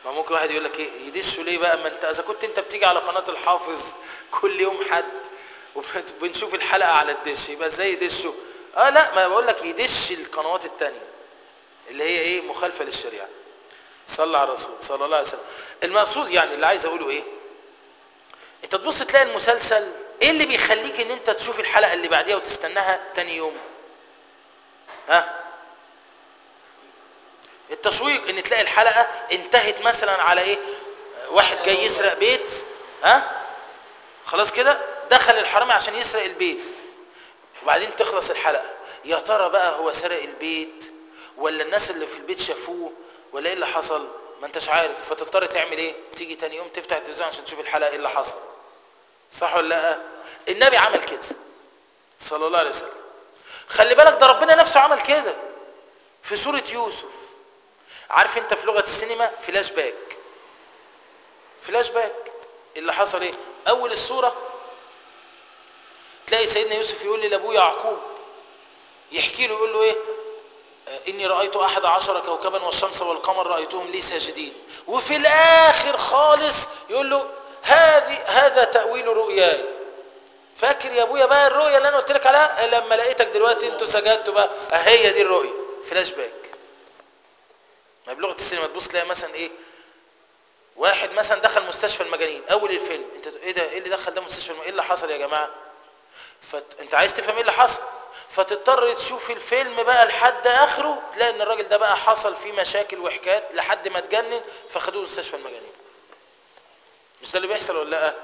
Speaker 1: ما ممكن واحد يقول لك ايه يدشوا ليه بقى ما انت اذا كنت انت بتيجي على قناه الحافظ كل يوم حد وبنشوف الحلقه على الدش يبقى ازاي يدشوا اه لا ما بقول لك يدش القنوات التانية اللي هي ايه مخالفه للشريعه صلى على الرسول صلى الله عليه وسلم المقصود يعني اللي عايز اقوله ايه انت تبص تلاقي المسلسل ايه اللي بيخليك ان انت تشوف الحلقه اللي بعديها وتستناها تاني يوم ها التشويق ان تلاقي الحلقه انتهت مثلا على ايه واحد جاي يسرق بيت ها خلاص كده دخل الحرامي عشان يسرق البيت وبعدين تخلص الحلقه يا ترى بقى هو سرق البيت ولا الناس اللي في البيت شافوه ولا ايه اللي حصل ما انتش عارف فتضطر تعمل ايه تيجي تاني يوم تفتح التلفزيون عشان تشوف الحلقه ايه اللي حصل صح ولا لا النبي عمل كده صلى الله عليه وسلم خلي بالك ده ربنا نفسه عمل كده في سوره يوسف عارف انت في لغه السينما فلاش باك فلاش باك اللي حصل ايه اول السوره تلاقي سيدنا يوسف يقول لابوه يعقوب يحكي له يقول له ايه آه، اني رايت احد عشر كوكبا والشمس والقمر رايتهم لي ساجدين وفي الاخر خالص يقول له هذه هذا تاويل رؤياي فاكر يا ابويا بقى الرؤيه اللي انا قلت لك عليها لما لقيتك دلوقتي انتوا سجدتوا بقى آه، هي دي الرؤيه فلاش باك ما بلغه السينما تبص تلاقي مثلا ايه واحد مثلا دخل مستشفى المجانين اول الفيلم انت ايه ده ايه اللي دخل ده مستشفى المجانين؟ ايه اللي حصل يا جماعه فانت عايز تفهم ايه اللي حصل فتضطر تشوف الفيلم بقى لحد اخره تلاقي ان الراجل ده بقى حصل فيه مشاكل وحكايات لحد ما اتجنن فخدوه مستشفى المجانين مش ده اللي بيحصل ولا لا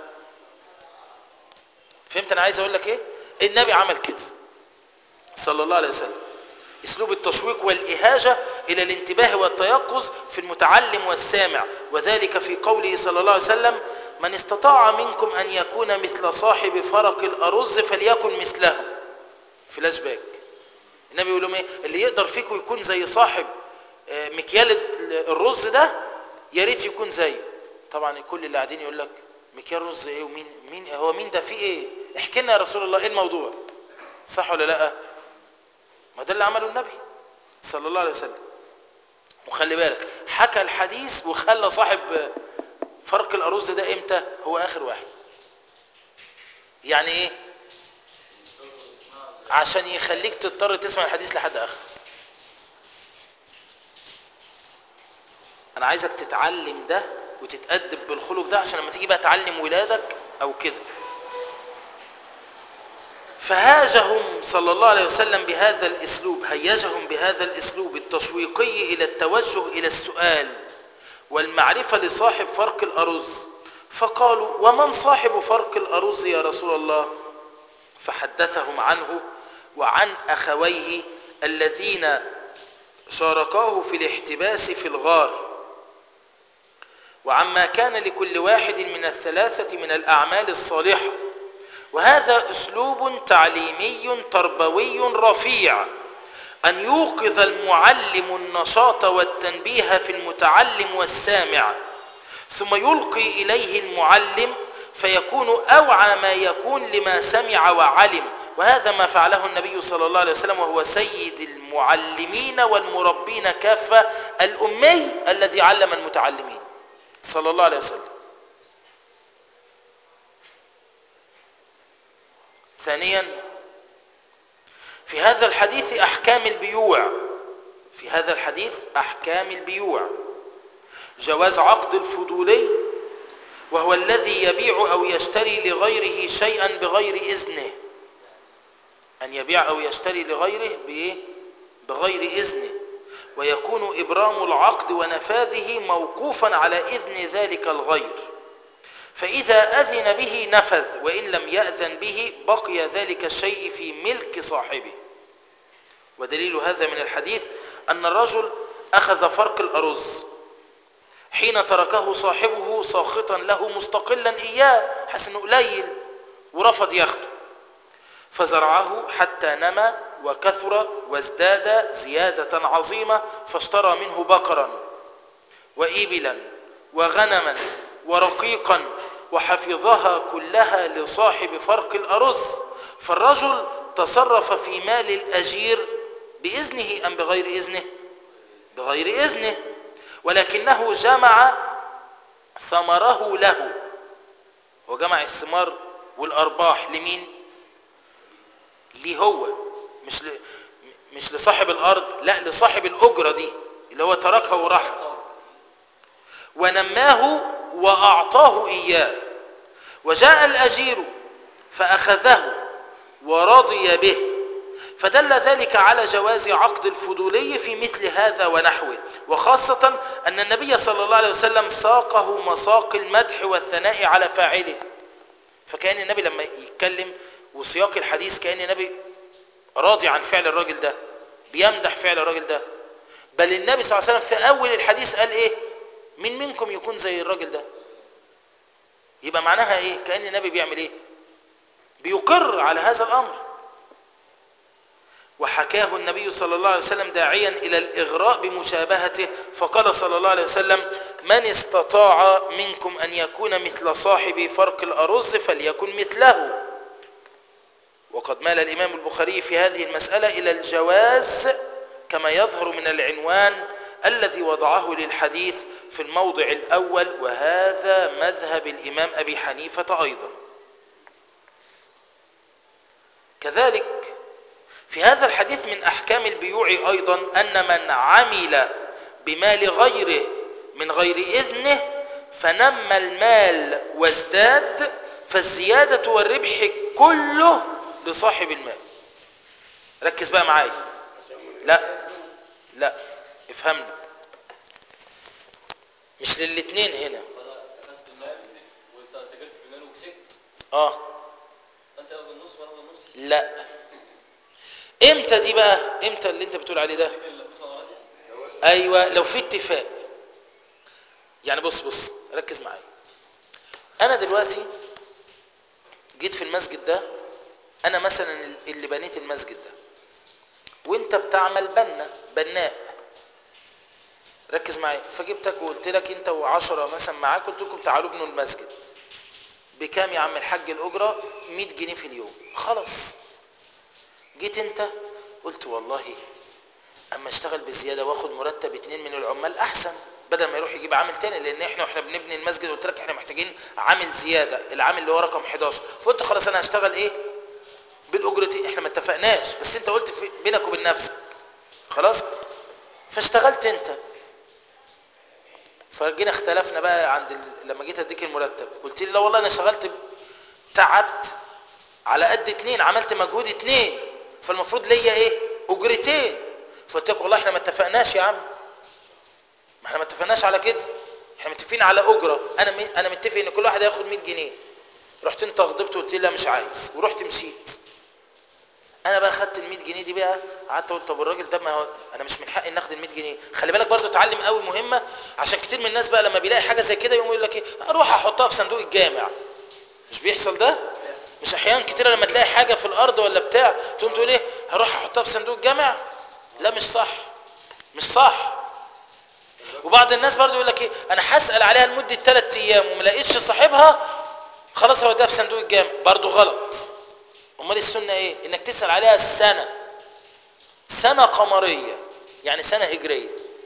Speaker 1: فهمت انا عايز اقول لك ايه النبي عمل كده صلى الله عليه وسلم اسلوب التشويق والاهاجه الى الانتباه والتيقظ في المتعلم والسامع وذلك في قوله صلى الله عليه وسلم من استطاع منكم ان يكون مثل صاحب فرق الارز فليكن مثله فلاش باك النبي يقول لهم ايه اللي يقدر فيكم يكون زي صاحب آه، مكيال الرز ده يا ريت يكون زيه طبعا كل اللي قاعدين يقول لك مكيال رز ايه ومين مين هو مين ده في ايه احكي لنا يا رسول الله ايه الموضوع صح ولا لا ما ده اللي عمله النبي صلى الله عليه وسلم وخلي بالك حكى الحديث وخلى صاحب فرق الارز ده امتى هو اخر واحد يعني ايه عشان يخليك تضطر تسمع الحديث لحد اخر انا عايزك تتعلم ده وتتأدب بالخلق ده عشان لما تيجي بقى تعلم ولادك او كده فهاجهم صلى الله عليه وسلم بهذا الاسلوب هيجهم بهذا الاسلوب التشويقي الى التوجه الى السؤال والمعرفه لصاحب فرق الارز فقالوا ومن صاحب فرق الارز يا رسول الله فحدثهم عنه وعن اخويه الذين شاركاه في الاحتباس في الغار وعما كان لكل واحد من الثلاثه من الاعمال الصالحه وهذا اسلوب تعليمي تربوي رفيع ان يوقظ المعلم النشاط والتنبيه في المتعلم والسامع ثم يلقي اليه المعلم فيكون اوعى ما يكون لما سمع وعلم وهذا ما فعله النبي صلى الله عليه وسلم وهو سيد المعلمين والمربين كافه الامي الذي علم المتعلمين صلى الله عليه وسلم ثانيا في هذا الحديث احكام البيوع في هذا الحديث احكام البيوع جواز عقد الفضولي وهو الذي يبيع او يشتري لغيره شيئا بغير اذنه ان يبيع او يشتري لغيره بايه بغير اذنه ويكون ابرام العقد ونفاذه موقوفا على اذن ذلك الغير فإذا أذن به نفذ وإن لم يأذن به بقي ذلك الشيء في ملك صاحبه ودليل هذا من الحديث أن الرجل أخذ فرق الأرز حين تركه صاحبه ساخطا له مستقلا إياه حس أنه قليل ورفض ياخده فزرعه حتى نمى وكثر وازداد زيادة عظيمة فاشترى منه بقرا وإبلا وغنما ورقيقا وحفظها كلها لصاحب فرق الأرز فالرجل تصرف في مال الأجير بإذنه أم بغير إذنه بغير إذنه ولكنه جمع ثمره له هو جمع الثمار والارباح لمين ليه هو مش ل... مش لصاحب الارض لا لصاحب الاجره دي اللي هو تركها وراح ونماه واعطاه اياه وجاء الاجير فاخذه ورضي به فدل ذلك على جواز عقد الفضولي في مثل هذا ونحوه وخاصة أن النبي صلى الله عليه وسلم ساقه مساق المدح والثناء على فاعله فكأن النبي لما يتكلم وسياق الحديث كأن النبي راضي عن فعل الراجل ده بيمدح فعل الراجل ده بل النبي صلى الله عليه وسلم في أول الحديث قال إيه من منكم يكون زي الراجل ده يبقى معناها إيه كأن النبي بيعمل إيه بيقر على هذا الأمر وحكاه النبي صلى الله عليه وسلم داعيا إلى الإغراء بمشابهته فقال صلى الله عليه وسلم من استطاع منكم أن يكون مثل صاحب فرق الأرز فليكن مثله وقد مال الإمام البخاري في هذه المسألة إلى الجواز كما يظهر من العنوان الذي وضعه للحديث في الموضع الأول وهذا مذهب الإمام أبي حنيفة أيضا كذلك في هذا الحديث من أحكام البيوع أيضا أن من عمل بمال غيره من غير إذنه فنمى المال وازداد فالزيادة والربح كله لصاحب المال ركز بقى معايا لا لا افهمني مش للاتنين هنا
Speaker 2: فانا اخذت المال وتاجرت في المال وكسبت
Speaker 1: اه
Speaker 2: فانت واخد النص وانا واخد النص
Speaker 1: لا امتى دي بقى امتى اللي انت بتقول عليه ده
Speaker 2: لكن الفلوس انا راضي
Speaker 1: ايوه لو في اتفاق يعني بص بص ركز معايا انا دلوقتي جيت في المسجد ده انا مثلا اللي بنيت المسجد ده وانت بتعمل بنا بناء ركز معايا فجبتك وقلت لك انت وعشرة مثلا معاك قلت لكم تعالوا ابنوا المسجد بكام يا عم الحاج الاجره 100 جنيه في اليوم خلاص جيت انت قلت والله اما اشتغل بزياده واخد مرتب اتنين من العمال احسن بدل ما يروح يجيب عامل تاني لان احنا واحنا بنبني المسجد قلت لك احنا محتاجين عامل زياده العامل اللي هو رقم 11 فقلت خلاص انا هشتغل ايه بالاجرتي احنا ما اتفقناش بس انت قلت في بينك وبين نفسك خلاص فاشتغلت انت فجينا اختلفنا بقى عند ال... لما جيت اديك المرتب قلت لي لا والله انا اشتغلت ب- تعبت على قد اتنين عملت مجهود اتنين فالمفروض ليا ايه اجرتين فقلت لك والله احنا ما اتفقناش يا عم ما احنا ما اتفقناش على كده احنا متفقين على اجره انا م... انا متفق ان كل واحد هياخد 100 جنيه رحت انت غضبت وقلت لي لا مش عايز ورحت مشيت انا بقى خدت ال 100 جنيه دي بقى قعدت اقول طب الراجل ده ما هو انا مش من حقي ان اخد ال 100 جنيه خلي بالك برضو اتعلم قوي مهمه عشان كتير من الناس بقى لما بيلاقي حاجه زي كده يقوم يقول لك ايه اروح احطها في صندوق الجامع مش بيحصل ده مش احيانا كتير لما تلاقي حاجه في الارض ولا بتاع تقوم تقول ايه هروح احطها في صندوق الجامع لا مش صح مش صح وبعض الناس برضو يقول لك ايه انا هسال عليها لمده 3 ايام وما لقيتش صاحبها خلاص هوديها في صندوق الجامع برضو غلط امال السنه ايه انك تسال عليها السنه سنه قمريه يعني سنه هجريه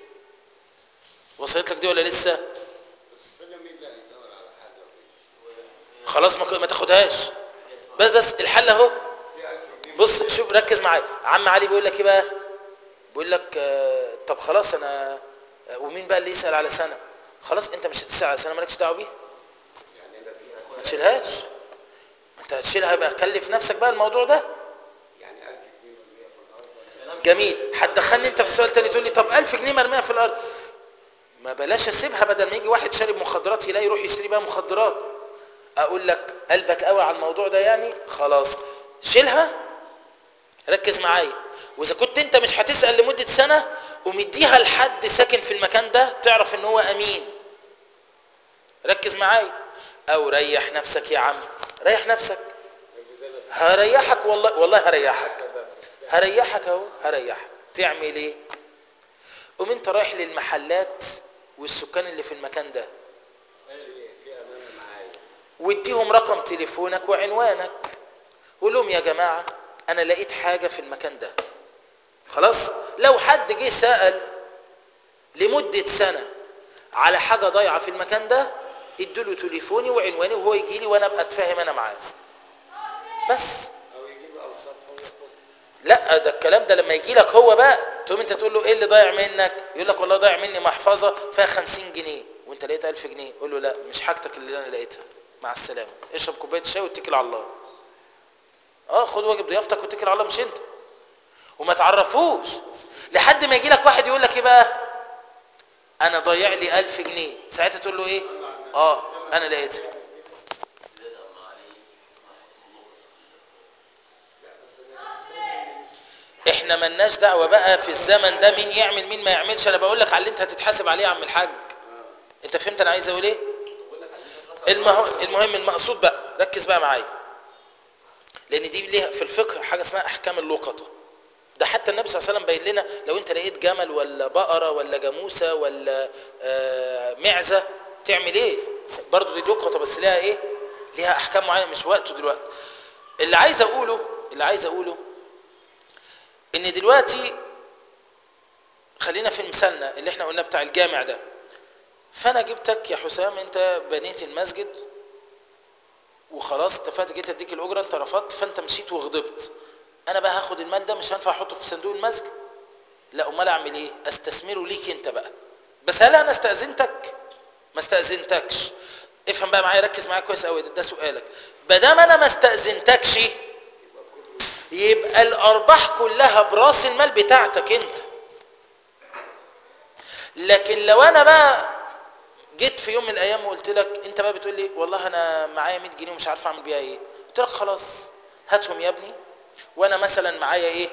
Speaker 1: وصلت لك دي ولا لسه
Speaker 3: بس السنة مين اللي هيدور على حاجة وكده؟
Speaker 1: خلاص ما ما تاخدهاش بس بس الحل اهو
Speaker 3: في ألف ومية
Speaker 1: بص شوف ركز معايا عم علي بيقول لك ايه بقى بيقول لك آه، طب خلاص انا آه، ومين بقى اللي يسال على سنه خلاص انت مش هتسال على سنه مالكش دعوه بيها
Speaker 3: يعني أنا في
Speaker 1: ما تشيلهاش ما انت هتشيلها بقى كلف نفسك بقى الموضوع ده
Speaker 3: يعني ألف جنيه مرمية في الأرض
Speaker 1: جميل هتدخلني انت في سؤال تاني تقول لي طب 1000 جنيه مرميه في الارض ما بلاش اسيبها بدل ما يجي واحد شارب مخدرات يلاقي يروح يشتري بقى مخدرات اقول لك قلبك قوي على الموضوع ده يعني خلاص شيلها ركز معايا واذا كنت انت مش هتسال لمده سنه ومديها لحد ساكن في المكان ده تعرف ان هو امين ركز معايا او ريح نفسك يا عم ريح نفسك هريحك والله والله هريحك هريحك اهو هريحك تعمل ايه قوم انت رايح للمحلات والسكان اللي في المكان ده
Speaker 3: في في أمانة معايا
Speaker 1: واديهم رقم تليفونك وعنوانك وقول لهم يا جماعة انا لقيت حاجة في المكان ده خلاص لو حد جه سأل لمدة سنة على حاجة ضايعة في المكان ده ادوا تليفوني وعنواني وهو يجي لي وانا ابقى اتفاهم انا معاه بس
Speaker 3: او يجيب اوصافه وياخد
Speaker 1: لا ده الكلام ده لما يجي لك هو بقى تقوم انت تقول له ايه اللي ضايع منك يقول لك والله ضايع مني محفظه فيها 50 جنيه وانت لقيت 1000 جنيه قول له لا مش حاجتك اللي انا لقيتها مع السلامه اشرب كوبايه شاي واتكل على الله اه خد واجب ضيافتك واتكل على الله مش انت وما تعرفوش لحد ما يجي لك واحد يقول لك ايه بقى انا ضيع لي 1000 جنيه ساعتها تقول له ايه اه انا لقيتها
Speaker 3: لا بس انا شايف إن مش
Speaker 1: احنا ملناش دعوه بقى في الزمن ده مين يعمل مين ما يعملش انا بقول لك على اللي انت هتتحاسب عليه يا عم الحاج انت فهمت انا عايز اقول ايه
Speaker 2: بقول لك على الناس أصلاً
Speaker 1: المه... المهم المقصود بقى ركز بقى معايا لان دي ليها في الفقه حاجه اسمها احكام اللقطه ده حتى النبي صلى الله عليه وسلم بين لنا لو انت لقيت جمل ولا بقره ولا جاموسه ولا آه معزه تعمل ايه برضه دي لقطه بس ليها ايه ليها احكام معينه مش وقته دلوقتي اللي عايز اقوله اللي عايز اقوله ان دلوقتي خلينا في مثالنا اللي احنا قلنا بتاع الجامع ده فانا جبتك يا حسام انت بنيت المسجد وخلاص اتفقت جيت اديك الاجره انت رفضت فانت مشيت وغضبت انا بقى هاخد المال ده مش هينفع احطه في صندوق المسجد لا امال اعمل ايه استثمره ليك انت بقى بس هل انا استاذنتك ما استاذنتكش افهم بقى معايا ركز معايا كويس قوي ده, ده سؤالك ما دام انا ما استاذنتكش يبقى الارباح كلها براس المال بتاعتك انت لكن لو انا بقى جيت في يوم من الايام وقلت لك انت بقى بتقول لي والله انا معايا 100 جنيه ومش عارف اعمل بيها ايه قلت لك خلاص هاتهم يا ابني وانا مثلا معايا ايه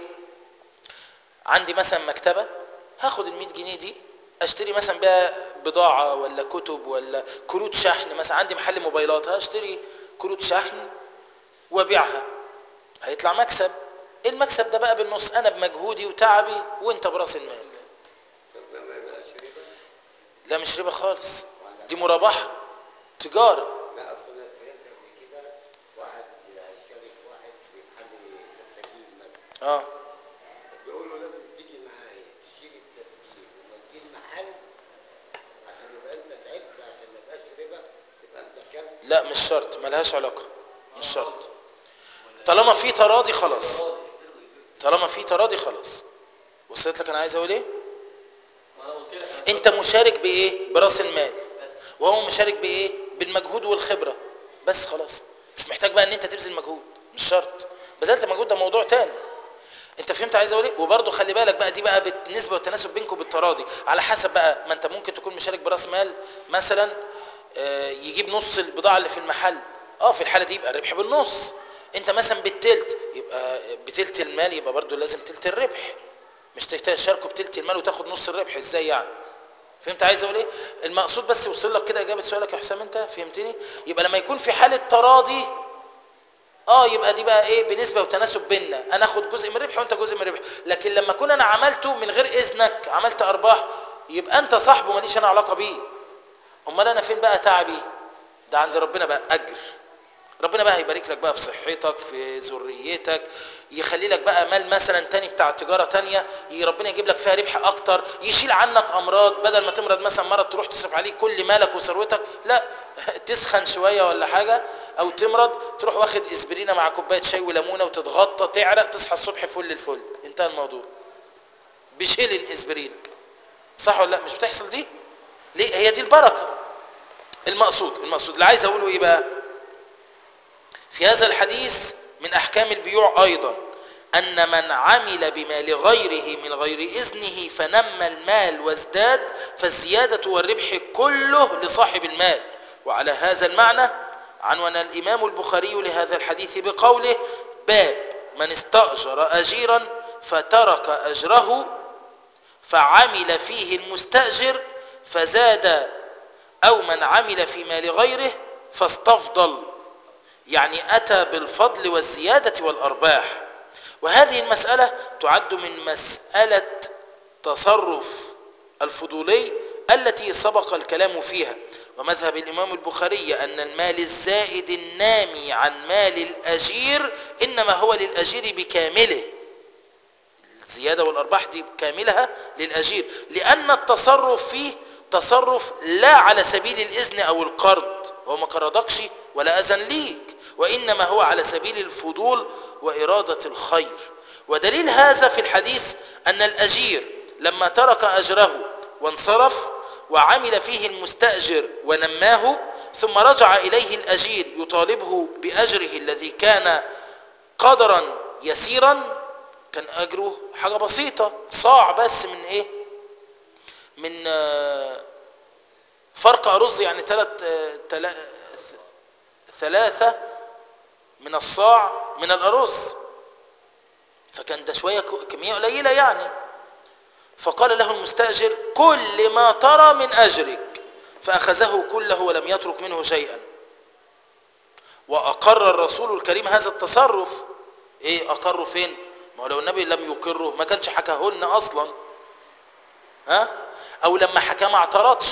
Speaker 1: عندي مثلا مكتبه هاخد ال 100 جنيه دي اشتري مثلا بيها بضاعه ولا كتب ولا كروت شحن مثلا عندي محل موبايلات هشتري كروت شحن وابيعها هيطلع مكسب المكسب ده بقى بالنص انا بمجهودي وتعبي وانت براس المال
Speaker 3: طب لما يبقاش ربا
Speaker 1: لا مش ربا خالص دي مرابحه تجاره
Speaker 3: لا اصل انا فهمت قبل كده واحد هيشارك واحد في محل تسجيل مثلا
Speaker 1: اه
Speaker 3: بيقول له لازم تيجي معايا تشيل التسجيل وما تجيب محل عشان يبقى انت تعبت عشان ما يبقاش ربا يبقى انت كلت
Speaker 1: لا مش شرط ملهاش علاقه مش شرط طالما في تراضي خلاص طالما في تراضي خلاص وصلت لك انا عايز اقول ايه
Speaker 2: ما انا قلت لك أنا
Speaker 1: انت مشارك بايه براس المال
Speaker 2: بس
Speaker 1: وهو مشارك بايه بالمجهود والخبره بس خلاص مش محتاج بقى ان انت تبذل مجهود مش شرط بذلت مجهود ده موضوع تاني انت فهمت عايز اقول ايه وبرضه خلي بالك بقى دي بقى بالنسبه والتناسب بينكم بالتراضي على حسب بقى ما انت ممكن تكون مشارك براس مال مثلا آه، يجيب نص البضاعه اللي في المحل اه في الحاله دي يبقى الربح بالنص انت مثلا بالتلت يبقى بتلت المال يبقى برضه لازم تلت الربح مش تشاركه بتلت المال وتاخد نص الربح ازاي يعني فهمت عايز اقول ايه المقصود بس يوصل لك كده اجابه سؤالك يا حسام انت فهمتني يبقى لما يكون في حاله تراضي اه يبقى دي بقى ايه بنسبه وتناسب بيننا انا اخد جزء من الربح وانت جزء من الربح لكن لما اكون انا عملته من غير اذنك عملت ارباح يبقى انت صاحبه ماليش انا علاقه بيه امال انا فين بقى تعبي ده عند ربنا بقى اجر ربنا بقى هيبارك لك بقى في صحتك في ذريتك يخلي لك بقى مال مثلا تاني بتاع تجاره تانية ي- ربنا يجيب لك فيها ربح اكتر يشيل عنك امراض بدل ما تمرض مثلا مرض تروح تصرف عليه كل مالك وثروتك لا تسخن شويه ولا حاجه او تمرض تروح واخد اسبرينه مع كوبايه شاي وليمونه وتتغطى تعرق تصحى الصبح فل الفل انتهى الموضوع بشيل اسبرين صح ولا لا مش بتحصل دي ليه هي دي البركه المقصود المقصود اللي عايز اقوله ايه بقى في هذا الحديث من احكام البيوع ايضا ان من عمل بمال غيره من غير اذنه فنمى المال وازداد فالزياده والربح كله لصاحب المال وعلى هذا المعنى عنون الامام البخاري لهذا الحديث بقوله باب من استاجر اجيرا فترك اجره فعمل فيه المستاجر فزاد او من عمل في مال غيره فاستفضل يعني أتى بالفضل والزيادة والأرباح وهذه المسألة تعد من مسألة تصرف الفضولي التي سبق الكلام فيها ومذهب الإمام البخاري أن المال الزائد النامي عن مال الأجير إنما هو للأجير بكامله الزيادة والأرباح دي بكاملها للأجير لأن التصرف فيه تصرف لا على سبيل الإذن أو القرض هو ما قرضكش ولا أذن ليك وإنما هو على سبيل الفضول وإرادة الخير ودليل هذا في الحديث أن الأجير لما ترك أجره وانصرف وعمل فيه المستأجر ونماه ثم رجع إليه الأجير يطالبه بأجره الذي كان قدرا يسيرا كان أجره حاجة بسيطة صاع بس من إيه من آه، فرق أرز يعني ثلاث ثلاثة من الصاع من الأرز فكان ده شوية ك- كمية قليلة يعني فقال له المستأجر كل ما ترى من أجرك فأخذه كله ولم يترك منه شيئا وأقر الرسول الكريم هذا التصرف إيه أقره فين ما هو لو النبي لم يقره ما كانش حكاهن أصلا ها أو لما حكى ما اعترضش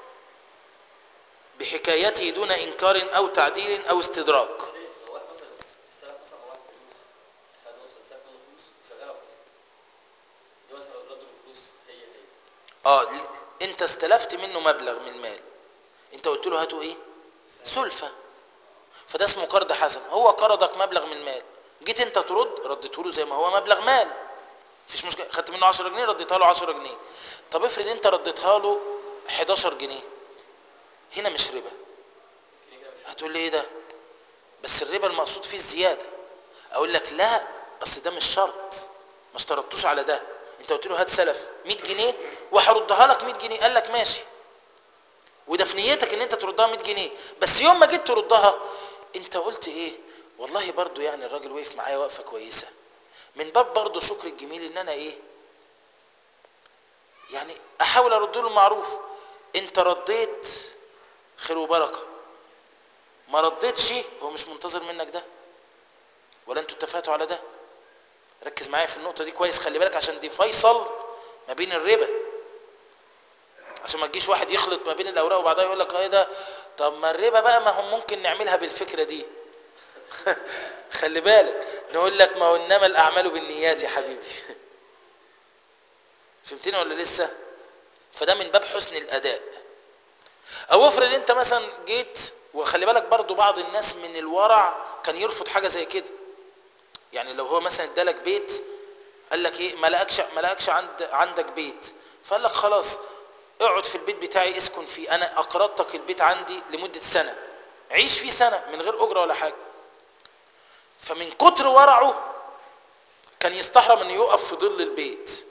Speaker 1: بحكايته دون إنكار أو تعديل أو استدراك
Speaker 2: ليه؟ لو واحد مثلا استلف مثلا من واحد فلوس خد مثلا استلف منه فلوس وشغلها وخسر دي مثلا رد له فلوس هي هي
Speaker 1: اه ل- انت استلفت منه مبلغ من المال انت قلت له هاته ايه سلفة فده اسمه قرض حسن هو قرضك مبلغ من المال جيت انت ترد رديته له زي ما هو مبلغ مال مفيش مشكله خدت منه 10 جنيه رديتها له 10 جنيه طب افرض انت رديتها له 11 جنيه هنا مش ربا
Speaker 2: كده كده مش
Speaker 1: هتقول لي ايه ده بس الربا المقصود فيه الزياده اقول لك لا اصل ده مش شرط ما اشترطتوش على ده انت قلت له هات سلف 100 جنيه وهردها لك 100 جنيه قال لك ماشي وده في نيتك ان انت تردها 100 جنيه بس يوم ما جيت تردها انت قلت ايه والله برضو يعني الراجل وقف معايا وقفه كويسه من باب برضو شكر الجميل ان انا ايه يعني احاول ارد له المعروف انت رديت خير وبركه ما ردتش هو مش منتظر منك ده ولا انتوا اتفقتوا على ده ركز معايا في النقطه دي كويس خلي بالك عشان دي فيصل ما بين الربا عشان ما تجيش واحد يخلط ما بين الاوراق وبعدها يقول لك ايه ده طب ما الربا بقى ما هم ممكن نعملها بالفكره دي خلي بالك نقول لك ما هو انما الاعمال بالنيات يا حبيبي فهمتني ولا لسه فده من باب حسن الاداء او افرض انت مثلا جيت وخلي بالك برضو بعض الناس من الورع كان يرفض حاجه زي كده يعني لو هو مثلا ادالك بيت قال لك ايه ما لقاكش ما لقاكش عند عندك بيت فقال لك خلاص اقعد في البيت بتاعي اسكن فيه انا اقرضتك البيت عندي لمده سنه عيش فيه سنه من غير اجره ولا حاجه فمن كتر ورعه كان يستحرم انه يقف في ظل البيت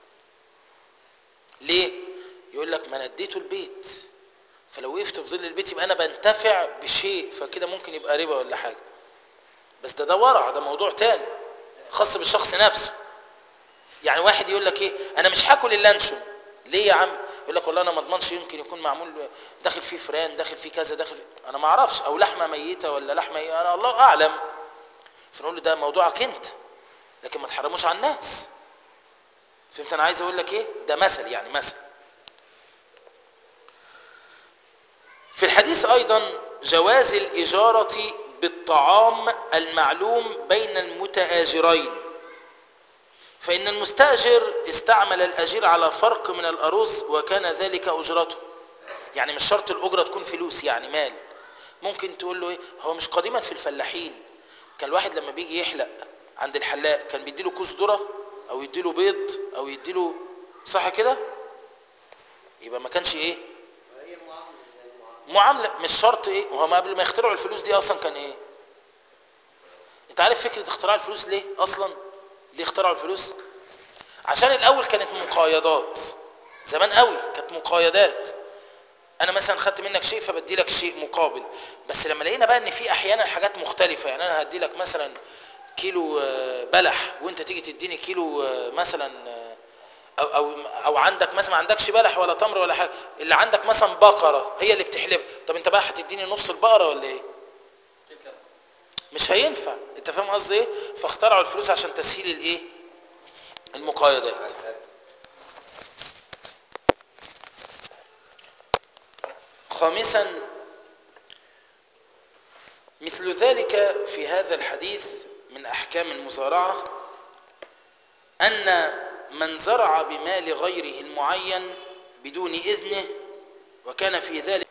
Speaker 1: ليه يقول لك ما انا اديته البيت فلو وقفت في ظل البيت يبقى انا بنتفع بشيء فكده ممكن يبقى ربا ولا حاجه بس ده ده ورع ده موضوع تاني خاص بالشخص نفسه يعني واحد يقول لك ايه انا مش هاكل اللانشون ليه يا عم يقول لك والله انا ما اضمنش يمكن يكون معمول داخل فيه فران داخل فيه كذا داخل فيه انا ما اعرفش او لحمه ميته ولا لحمه ايه انا الله اعلم فنقول له ده موضوعك انت لكن ما تحرموش على الناس فهمت انا عايز اقول لك ايه ده مثل يعني مثل في الحديث ايضا جواز الاجاره بالطعام المعلوم بين المتآجرين فإن المستأجر استعمل الأجير على فرق من الأرز وكان ذلك أجرته يعني مش شرط الأجرة تكون فلوس يعني مال ممكن تقول له إيه هو مش قديما في الفلاحين كان الواحد لما بيجي يحلق عند الحلاق كان بيديله كوز ذرة أو يديله بيض أو يديله صح كده يبقى ما كانش إيه
Speaker 3: هي معاملة زي المعاملة
Speaker 1: معاملة مش شرط ايه وهو ما قبل ما يخترعوا الفلوس دي اصلا كان ايه انت عارف فكرة اختراع الفلوس ليه اصلا ليه اخترعوا الفلوس عشان الاول كانت مقايضات زمان قوي كانت مقايضات انا مثلا خدت منك شيء فبدي لك شيء مقابل بس لما لقينا بقى ان في احيانا حاجات مختلفة يعني انا هدي لك مثلا كيلو آه، بلح وانت تيجي تديني كيلو آه، مثلا آه، او او او عندك مثلا ما عندكش بلح ولا تمر ولا حاجه اللي عندك مثلا بقره هي اللي بتحلبها طب انت بقى هتديني نص البقره ولا ايه
Speaker 2: تتلم
Speaker 1: مش هينفع انت فاهم قصدي ايه فاخترعوا الفلوس عشان تسهيل الايه المقايضات
Speaker 3: على الهدف.
Speaker 1: خامسا مثل ذلك في هذا الحديث من احكام المزارعه ان من زرع بمال غيره المعين بدون اذنه وكان في ذلك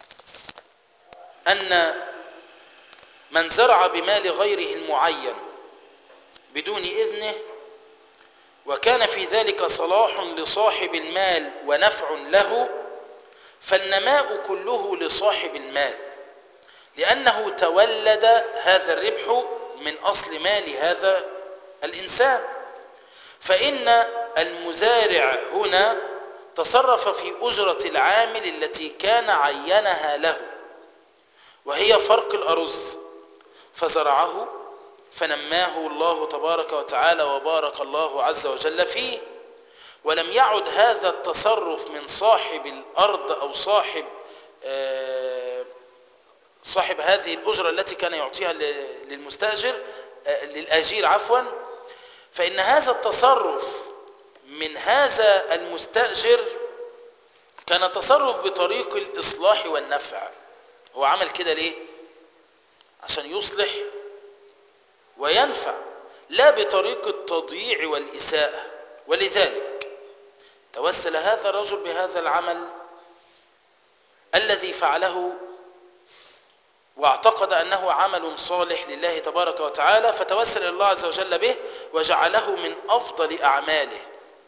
Speaker 1: أن من زرع بمال غيره المعين بدون إذنه وكان في ذلك صلاح لصاحب المال ونفع له فالنماء كله لصاحب المال لأنه تولد هذا الربح من أصل مال هذا الإنسان فإن المزارع هنا تصرف في أجرة العامل التي كان عينها له وهي فرق الأرز فزرعه فنماه الله تبارك وتعالى وبارك الله عز وجل فيه ولم يعد هذا التصرف من صاحب الأرض أو صاحب آه صاحب هذه الأجرة التي كان يعطيها للمستأجر للأجير عفوا فإن هذا التصرف من هذا المستأجر كان تصرف بطريق الإصلاح والنفع هو عمل كده ليه عشان يصلح وينفع لا بطريق التضييع والإساءة ولذلك توسل هذا الرجل بهذا العمل الذي فعله واعتقد أنه عمل صالح لله تبارك وتعالى فتوسل الله عز وجل به وجعله من أفضل أعماله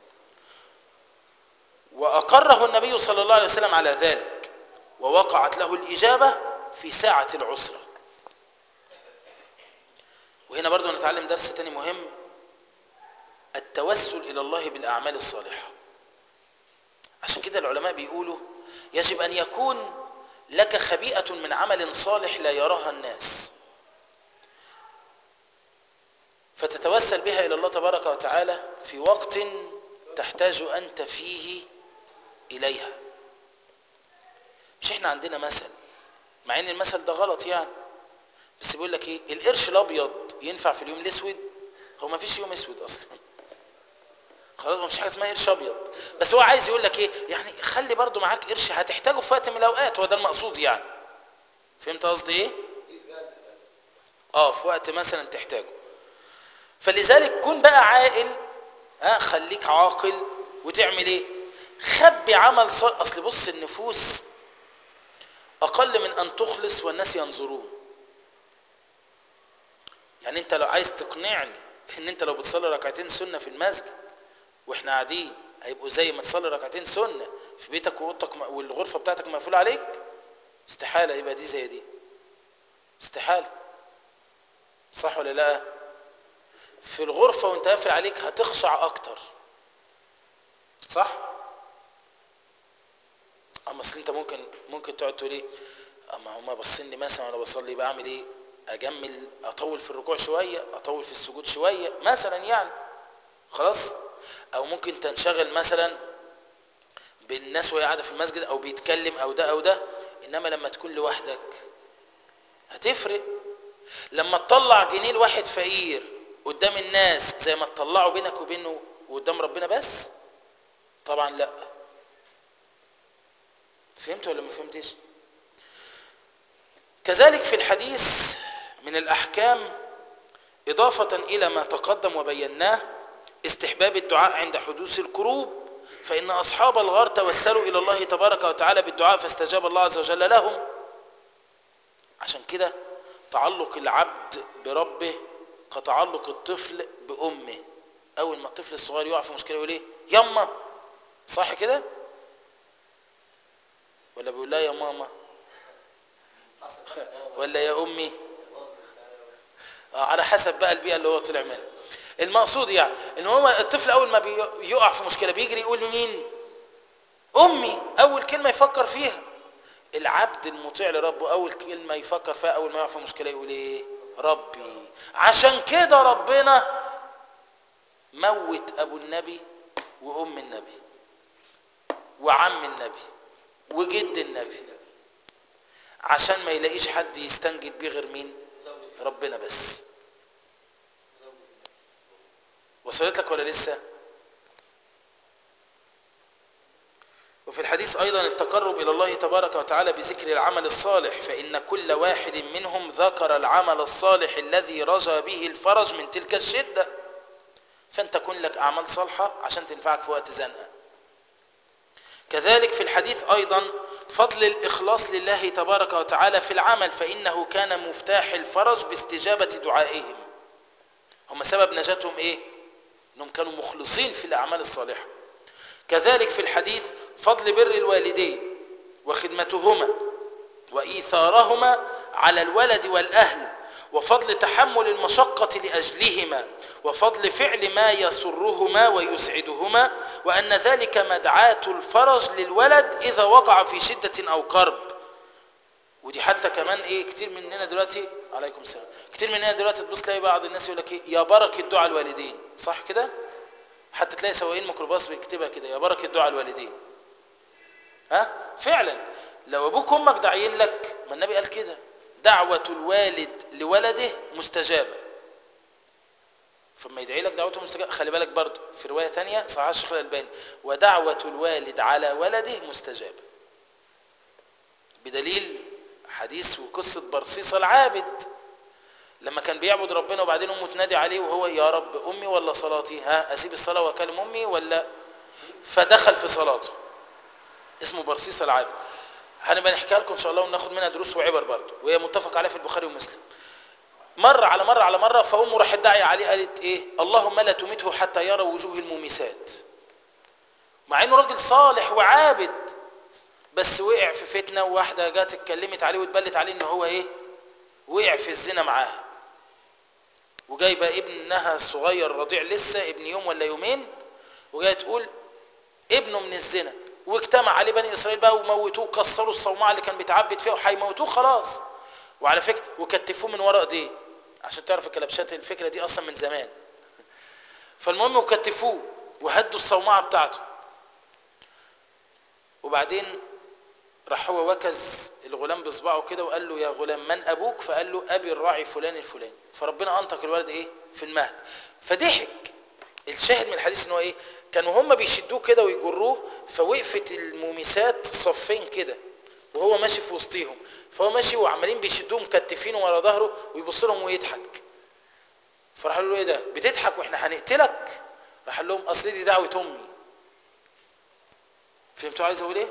Speaker 1: وأقره النبي صلى الله عليه وسلم على ذلك ووقعت له الإجابة في ساعة العسرة وهنا برضو نتعلم درس تاني مهم التوسل إلى الله بالأعمال الصالحة عشان كده العلماء بيقولوا يجب أن يكون لك خبيئة من عمل صالح لا يراها الناس فتتوسل بها إلى الله تبارك وتعالى في وقت تحتاج أنت فيه إليها مش احنا عندنا مثل مع ان المثل ده غلط يعني بس بيقول لك ايه القرش الابيض ينفع في اليوم الاسود هو ما فيش يوم اسود اصلا خلاص ما فيش حاجه اسمها قرش ابيض بس هو عايز يقول لك ايه يعني خلي برضو معاك قرش هتحتاجه في وقت من الاوقات هو ده المقصود يعني فهمت قصدي ايه اه في وقت مثلا تحتاجه فلذلك كن بقى عاقل ها خليك عاقل وتعمل ايه خبي عمل صالح اصل بص النفوس اقل من ان تخلص والناس ينظرون يعني انت لو عايز تقنعني ان انت لو بتصلي ركعتين سنه في المسجد واحنا قاعدين هيبقوا زي ما تصلي ركعتين سنه في بيتك واوضتك والغرفه بتاعتك مقفوله عليك استحاله يبقى دي زي دي استحاله صح ولا لا في الغرفه وانت قافل عليك هتخشع اكتر صح اما اصل انت ممكن ممكن تقعد تقول ايه اما هما باصين لي مثلا وانا بصلي بعمل ايه اجمل اطول في الركوع شويه اطول في السجود شويه مثلا يعني خلاص او ممكن تنشغل مثلا بالناس وهي قاعده في المسجد او بيتكلم او ده او ده انما لما تكون لوحدك هتفرق لما تطلع جنيه لواحد فقير قدام الناس زي ما تطلعه بينك وبينه وقدام ربنا بس طبعا لا فهمت ولا ما فهمتش كذلك في الحديث من الأحكام إضافة إلى ما تقدم وبيناه استحباب الدعاء عند حدوث الكروب فإن أصحاب الغار توسلوا إلى الله تبارك وتعالى بالدعاء فاستجاب الله عز وجل لهم عشان كده تعلق العبد بربه كتعلق الطفل بأمه أول ما الطفل الصغير يقع في مشكلة يقول إيه يما صح كده ولا بيقول لها يا ماما ولا يا امي آه على حسب بقى البيئه اللي هو طلع منها المقصود يعني ان هو الطفل اول ما بيقع في مشكله بيجري يقول مين امي اول كلمه يفكر فيها العبد المطيع لربه اول كلمه يفكر فيها اول ما يقع في مشكله يقول ايه ربي عشان كده ربنا موت ابو النبي وام النبي وعم النبي وجد النبي عشان ما يلاقيش حد يستنجد بيه غير مين ربنا بس وصلت لك ولا لسه وفي الحديث أيضا التقرب إلى الله تبارك وتعالى بذكر العمل الصالح فإن كل واحد منهم ذكر العمل الصالح الذي رجى به الفرج من تلك الشدة فأنت كن لك أعمال صالحة عشان تنفعك في وقت زنقة كذلك في الحديث أيضا فضل الإخلاص لله تبارك وتعالى في العمل فإنه كان مفتاح الفرج باستجابة دعائهم هم سبب نجاتهم إيه؟ أنهم كانوا مخلصين في الأعمال الصالحة كذلك في الحديث فضل بر الوالدين وخدمتهما وإيثارهما على الولد والأهل وفضل تحمل المشقة لأجلهما وفضل فعل ما يسرهما ويسعدهما وأن ذلك مدعاة الفرج للولد إذا وقع في شدة أو كرب ودي حتى كمان ايه كتير مننا دلوقتي عليكم السلام كتير مننا دلوقتي تبص تلاقي بعض الناس يقول لك ايه يا بركه دعاء الوالدين صح كده حتى تلاقي سواقين ميكروباص بيكتبها كده يا بركه دعاء الوالدين ها فعلا لو ابوك وامك داعيين لك ما النبي قال كده دعوه الوالد لولده مستجابه فما يدعي لك دعوته مستجابه خلي بالك برضه في روايه ثانيه صحيح الشيخ الالباني ودعوه الوالد على ولده مستجابه بدليل حديث وقصه برصيصه العابد لما كان بيعبد ربنا وبعدين امه تنادي عليه وهو يا رب امي ولا صلاتي ها اسيب الصلاه واكلم امي ولا فدخل في صلاته اسمه برصيص العابد هنبقى نحكيها لكم ان شاء الله وناخد منها دروس وعبر برضه وهي متفق عليها في البخاري ومسلم مر على مره على مره فامه راحت داعيه عليه قالت ايه اللهم لا تمته حتى يرى وجوه المومسات مع انه راجل صالح وعابد بس وقع في فتنه وواحده جت اتكلمت عليه واتبلت عليه ان هو ايه وقع في الزنا معاها وجايبه ابنها الصغير رضيع لسه ابن يوم ولا يومين وجايه تقول ابنه من الزنا واجتمع عليه بني اسرائيل بقى وموتوه كسروا الصومعه اللي كان بيتعبد فيها وهيموتوه خلاص وعلى فكره وكتفوه من ورا ايديه عشان تعرف الكلبشات الفكره دي اصلا من زمان فالمهم وكتفوه وهدوا الصومعه بتاعته وبعدين راح هو وكز الغلام بصباعه كده وقال له يا غلام من ابوك فقال له ابي الراعي فلان الفلاني فربنا انطق الولد ايه في المهد فضحك الشاهد من الحديث ان هو ايه كانوا هم بيشدوه كده ويجروه فوقفت المومسات صفين كده وهو ماشي في وسطيهم فهو ماشي وعمالين بيشدوه مكتفينه ورا ظهره ويبص لهم ويضحك فراح له ايه ده بتضحك واحنا هنقتلك راح قال لهم اصل دي دعوه امي فهمتوا عايز اقول ايه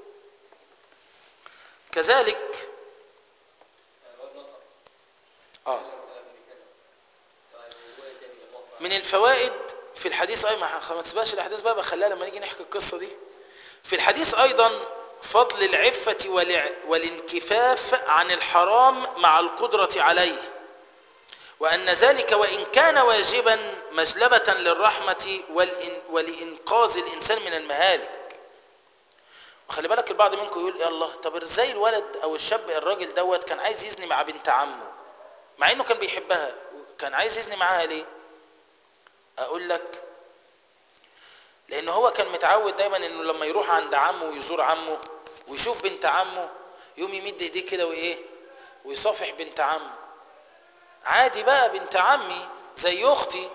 Speaker 1: كذلك
Speaker 2: الواد نطق
Speaker 1: اه
Speaker 2: طيب هو ايه تاني لما وقع؟
Speaker 1: من الفوائد في الحديث اي ما ما تسبقش الاحداث بقى بخليها لما نيجي نحكي القصه دي في الحديث ايضا فضل العفه والع- والانكفاف عن الحرام مع القدره عليه وان ذلك وان كان واجبا مجلبه للرحمه والإن ولانقاذ الانسان من المهالك وخلي بالك البعض منكم يقول يا الله طب ازاي الولد او الشاب الراجل دوت كان عايز يزني مع بنت عمه مع انه كان بيحبها كان عايز يزني معاها ليه اقول لك لان هو كان متعود دايما انه لما يروح عند عمه ويزور عمه ويشوف بنت عمه يقوم يمد ايديه كده وايه ويصافح بنت عمه عادي بقى بنت عمي زي اختي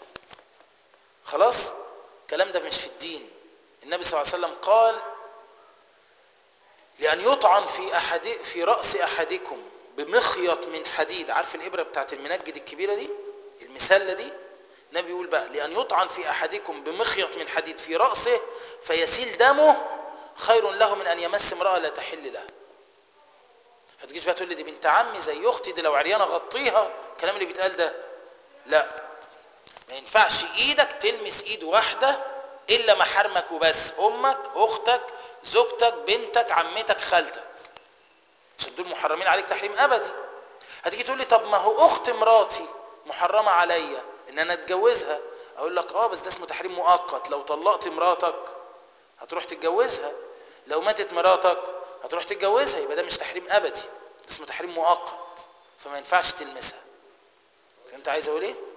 Speaker 1: خلاص الكلام ده مش في الدين النبي صلى الله عليه وسلم قال لأن يطعن في أحد في رأس أحدكم بمخيط من حديد عارف الإبرة بتاعت المنجد الكبيرة دي المسلة دي النبي يقول بقى لأن يطعن في أحدكم بمخيط من حديد في رأسه فيسيل دمه خير له من أن يمس امرأة لا تحل له فتجيش بقى تقول لي دي بنت عمي زي أختي دي لو عريانة غطيها الكلام اللي بيتقال ده لا ما ينفعش إيدك تلمس إيد واحدة إلا محارمك وبس أمك أختك زوجتك بنتك عمتك خالتك عشان دول محرمين عليك تحريم أبدي هتيجي تقول لي طب ما هو أخت مراتي محرمة عليا إن أنا أتجوزها أقول لك أه بس ده اسمه تحريم مؤقت لو طلقت مراتك هتروح تتجوزها لو ماتت مراتك هتروح تتجوزها يبقى ده مش تحريم أبدي ده اسمه تحريم مؤقت فما ينفعش تلمسها فهمت عايز أقول إيه؟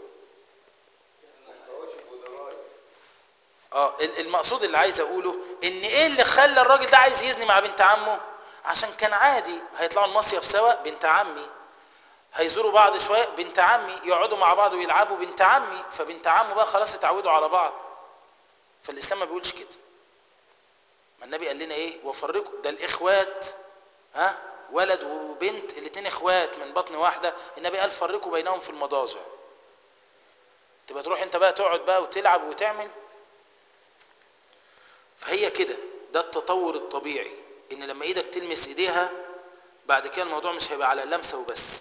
Speaker 1: اه ال- المقصود اللي عايز اقوله ان ايه اللي خلى الراجل ده عايز يزني مع بنت عمه عشان كان عادي هيطلعوا المصيف سوا بنت عمي هيزوروا بعض شويه بنت عمي يقعدوا مع بعض ويلعبوا بنت عمي فبنت عمه بقى خلاص اتعودوا على بعض فالاسلام ما بيقولش كده ما النبي قال لنا ايه وفرقوا ده الاخوات ها ولد وبنت الاثنين اخوات من بطن واحده النبي قال فرقوا بينهم في المضاجع تبقى تروح انت بقى تقعد بقى وتلعب وتعمل فهي كده ده التطور الطبيعي ان لما ايدك تلمس ايديها بعد كده الموضوع مش هيبقى على لمسه وبس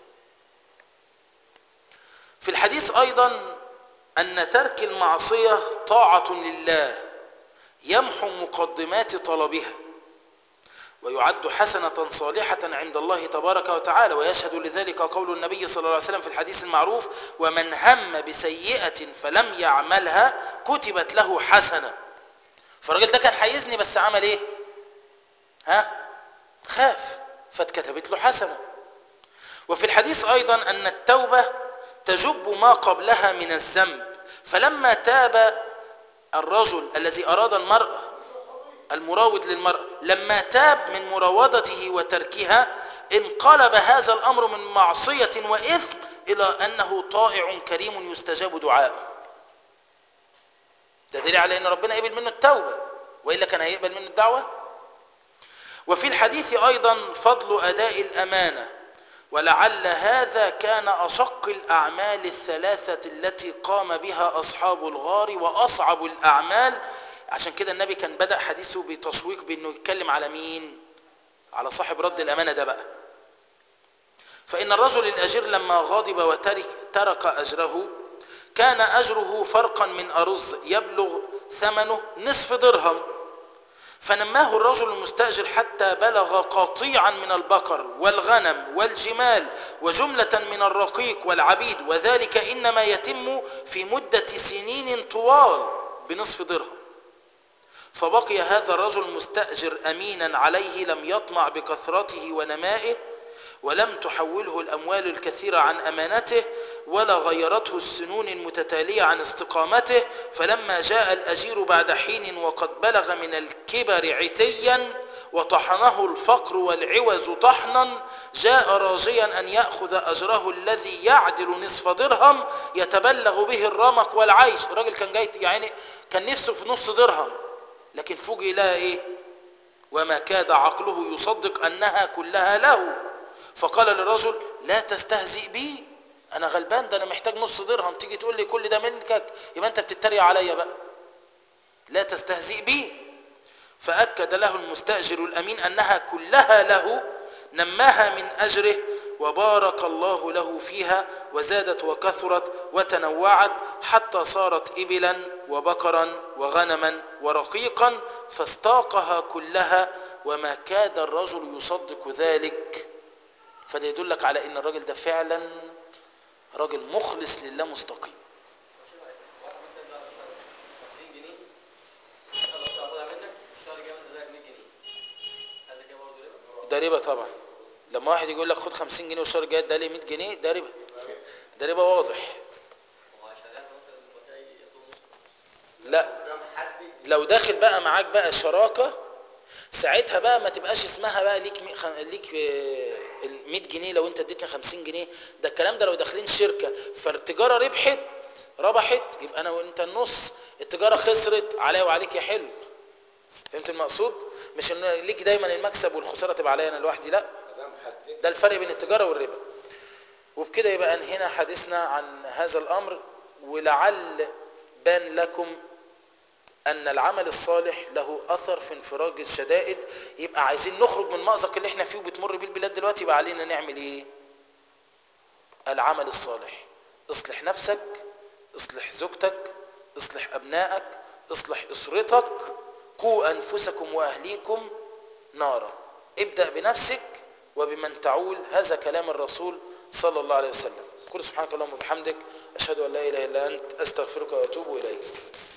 Speaker 1: في الحديث ايضا ان ترك المعصيه طاعه لله يمحو مقدمات طلبها ويعد حسنة صالحة عند الله تبارك وتعالى ويشهد لذلك قول النبي صلى الله عليه وسلم في الحديث المعروف ومن هم بسيئة فلم يعملها كتبت له حسنة فالراجل ده كان هيزني بس عمل ايه ها خاف فاتكتبت له حسنة وفي الحديث أيضا أن التوبة تجب ما قبلها من الذنب فلما تاب الرجل الذي أراد المرأة المراود للمرأة لما تاب من مراودته وتركها انقلب هذا الأمر من معصية وإثم إلى أنه طائع كريم يستجاب دعاءه ده دليل على أن ربنا قبل منه التوبة وإلا كان هيقبل منه الدعوة وفي الحديث أيضا فضل أداء الأمانة ولعل هذا كان أشق الأعمال الثلاثة التي قام بها أصحاب الغار وأصعب الأعمال عشان كده النبي كان بدأ حديثه بتشويق بأنه يتكلم على مين على صاحب رد الأمانة ده بقى فإن الرجل الأجير لما غضب وترك ترك أجره كان أجره فرقا من أرز يبلغ ثمنه نصف درهم فنماه الرجل المستأجر حتى بلغ قطيعا من البقر والغنم والجمال وجملة من الرقيق والعبيد وذلك إنما يتم في مدة سنين طوال بنصف درهم فبقي هذا الرجل المستأجر أمينا عليه لم يطمع بكثرته ونمائه ولم تحوله الأموال الكثيرة عن أمانته ولا غيرته السنون المتتالية عن استقامته فلما جاء الأجير بعد حين وقد بلغ من الكبر عتيا وطحنه الفقر والعوز طحنا جاء راجيا أن يأخذ أجره الذي يعدل نصف درهم يتبلغ به الرمق والعيش الراجل كان جاي يعني كان نفسه في نص درهم لكن فوجئ لها ايه وما كاد عقله يصدق انها كلها له فقال للرجل لا تستهزئ بي انا غلبان ده انا محتاج نص درهم تيجي تقول لي كل ده منكك يبقى انت بتتريق عليا بقى لا تستهزئ بي فاكد له المستاجر الامين انها كلها له نماها من اجره وبارك الله له فيها وزادت وكثرت وتنوعت حتى صارت ابلا وبقرا وغنما ورقيقا فاستاقها كلها وما كاد الرجل يصدق ذلك فده يدلك على ان الراجل ده فعلا راجل مخلص لله مستقيم
Speaker 2: واحد مثلا ده مثلا 50 جنيه خلاص هاخدها منك الشهر الجاي مثلا ده 100 جنيه هل ده كده برضه ربا؟
Speaker 1: ده ربا طبعا لما واحد يقول لك خد 50 جنيه والشهر الجاي ده لي 100 جنيه ده ربا ده ربا واضح
Speaker 2: هو عشان ياخد مثلا لما تلاقي ياخدوا نص
Speaker 1: لا
Speaker 3: ده محدد
Speaker 1: لو داخل بقى معاك بقى شراكه ساعتها بقى ما تبقاش اسمها بقى ليك مي- خ- ليك ال 100 جنيه لو انت اديتني 50 جنيه ده الكلام ده لو داخلين شركه فالتجاره ربحت ربحت يبقى انا وانت النص التجاره خسرت عليا وعليك يا حلو فهمت المقصود مش ان ليك دايما المكسب والخساره تبقى عليا انا لوحدي لا
Speaker 3: ده محدد
Speaker 1: ده الفرق بين التجاره والربا وبكده يبقى انهينا حديثنا عن هذا الامر ولعل بان لكم ان العمل الصالح له اثر في انفراج الشدائد يبقى عايزين نخرج من مأزق اللي احنا فيه وبتمر بيه البلاد دلوقتي يبقى علينا نعمل ايه العمل الصالح اصلح نفسك اصلح زوجتك اصلح ابنائك اصلح اسرتك قوا انفسكم واهليكم نارا ابدأ بنفسك وبمن تعول هذا كلام الرسول صلى الله عليه وسلم كل سبحانك اللهم وبحمدك أشهد أن لا إله إلا أنت أستغفرك وأتوب إليك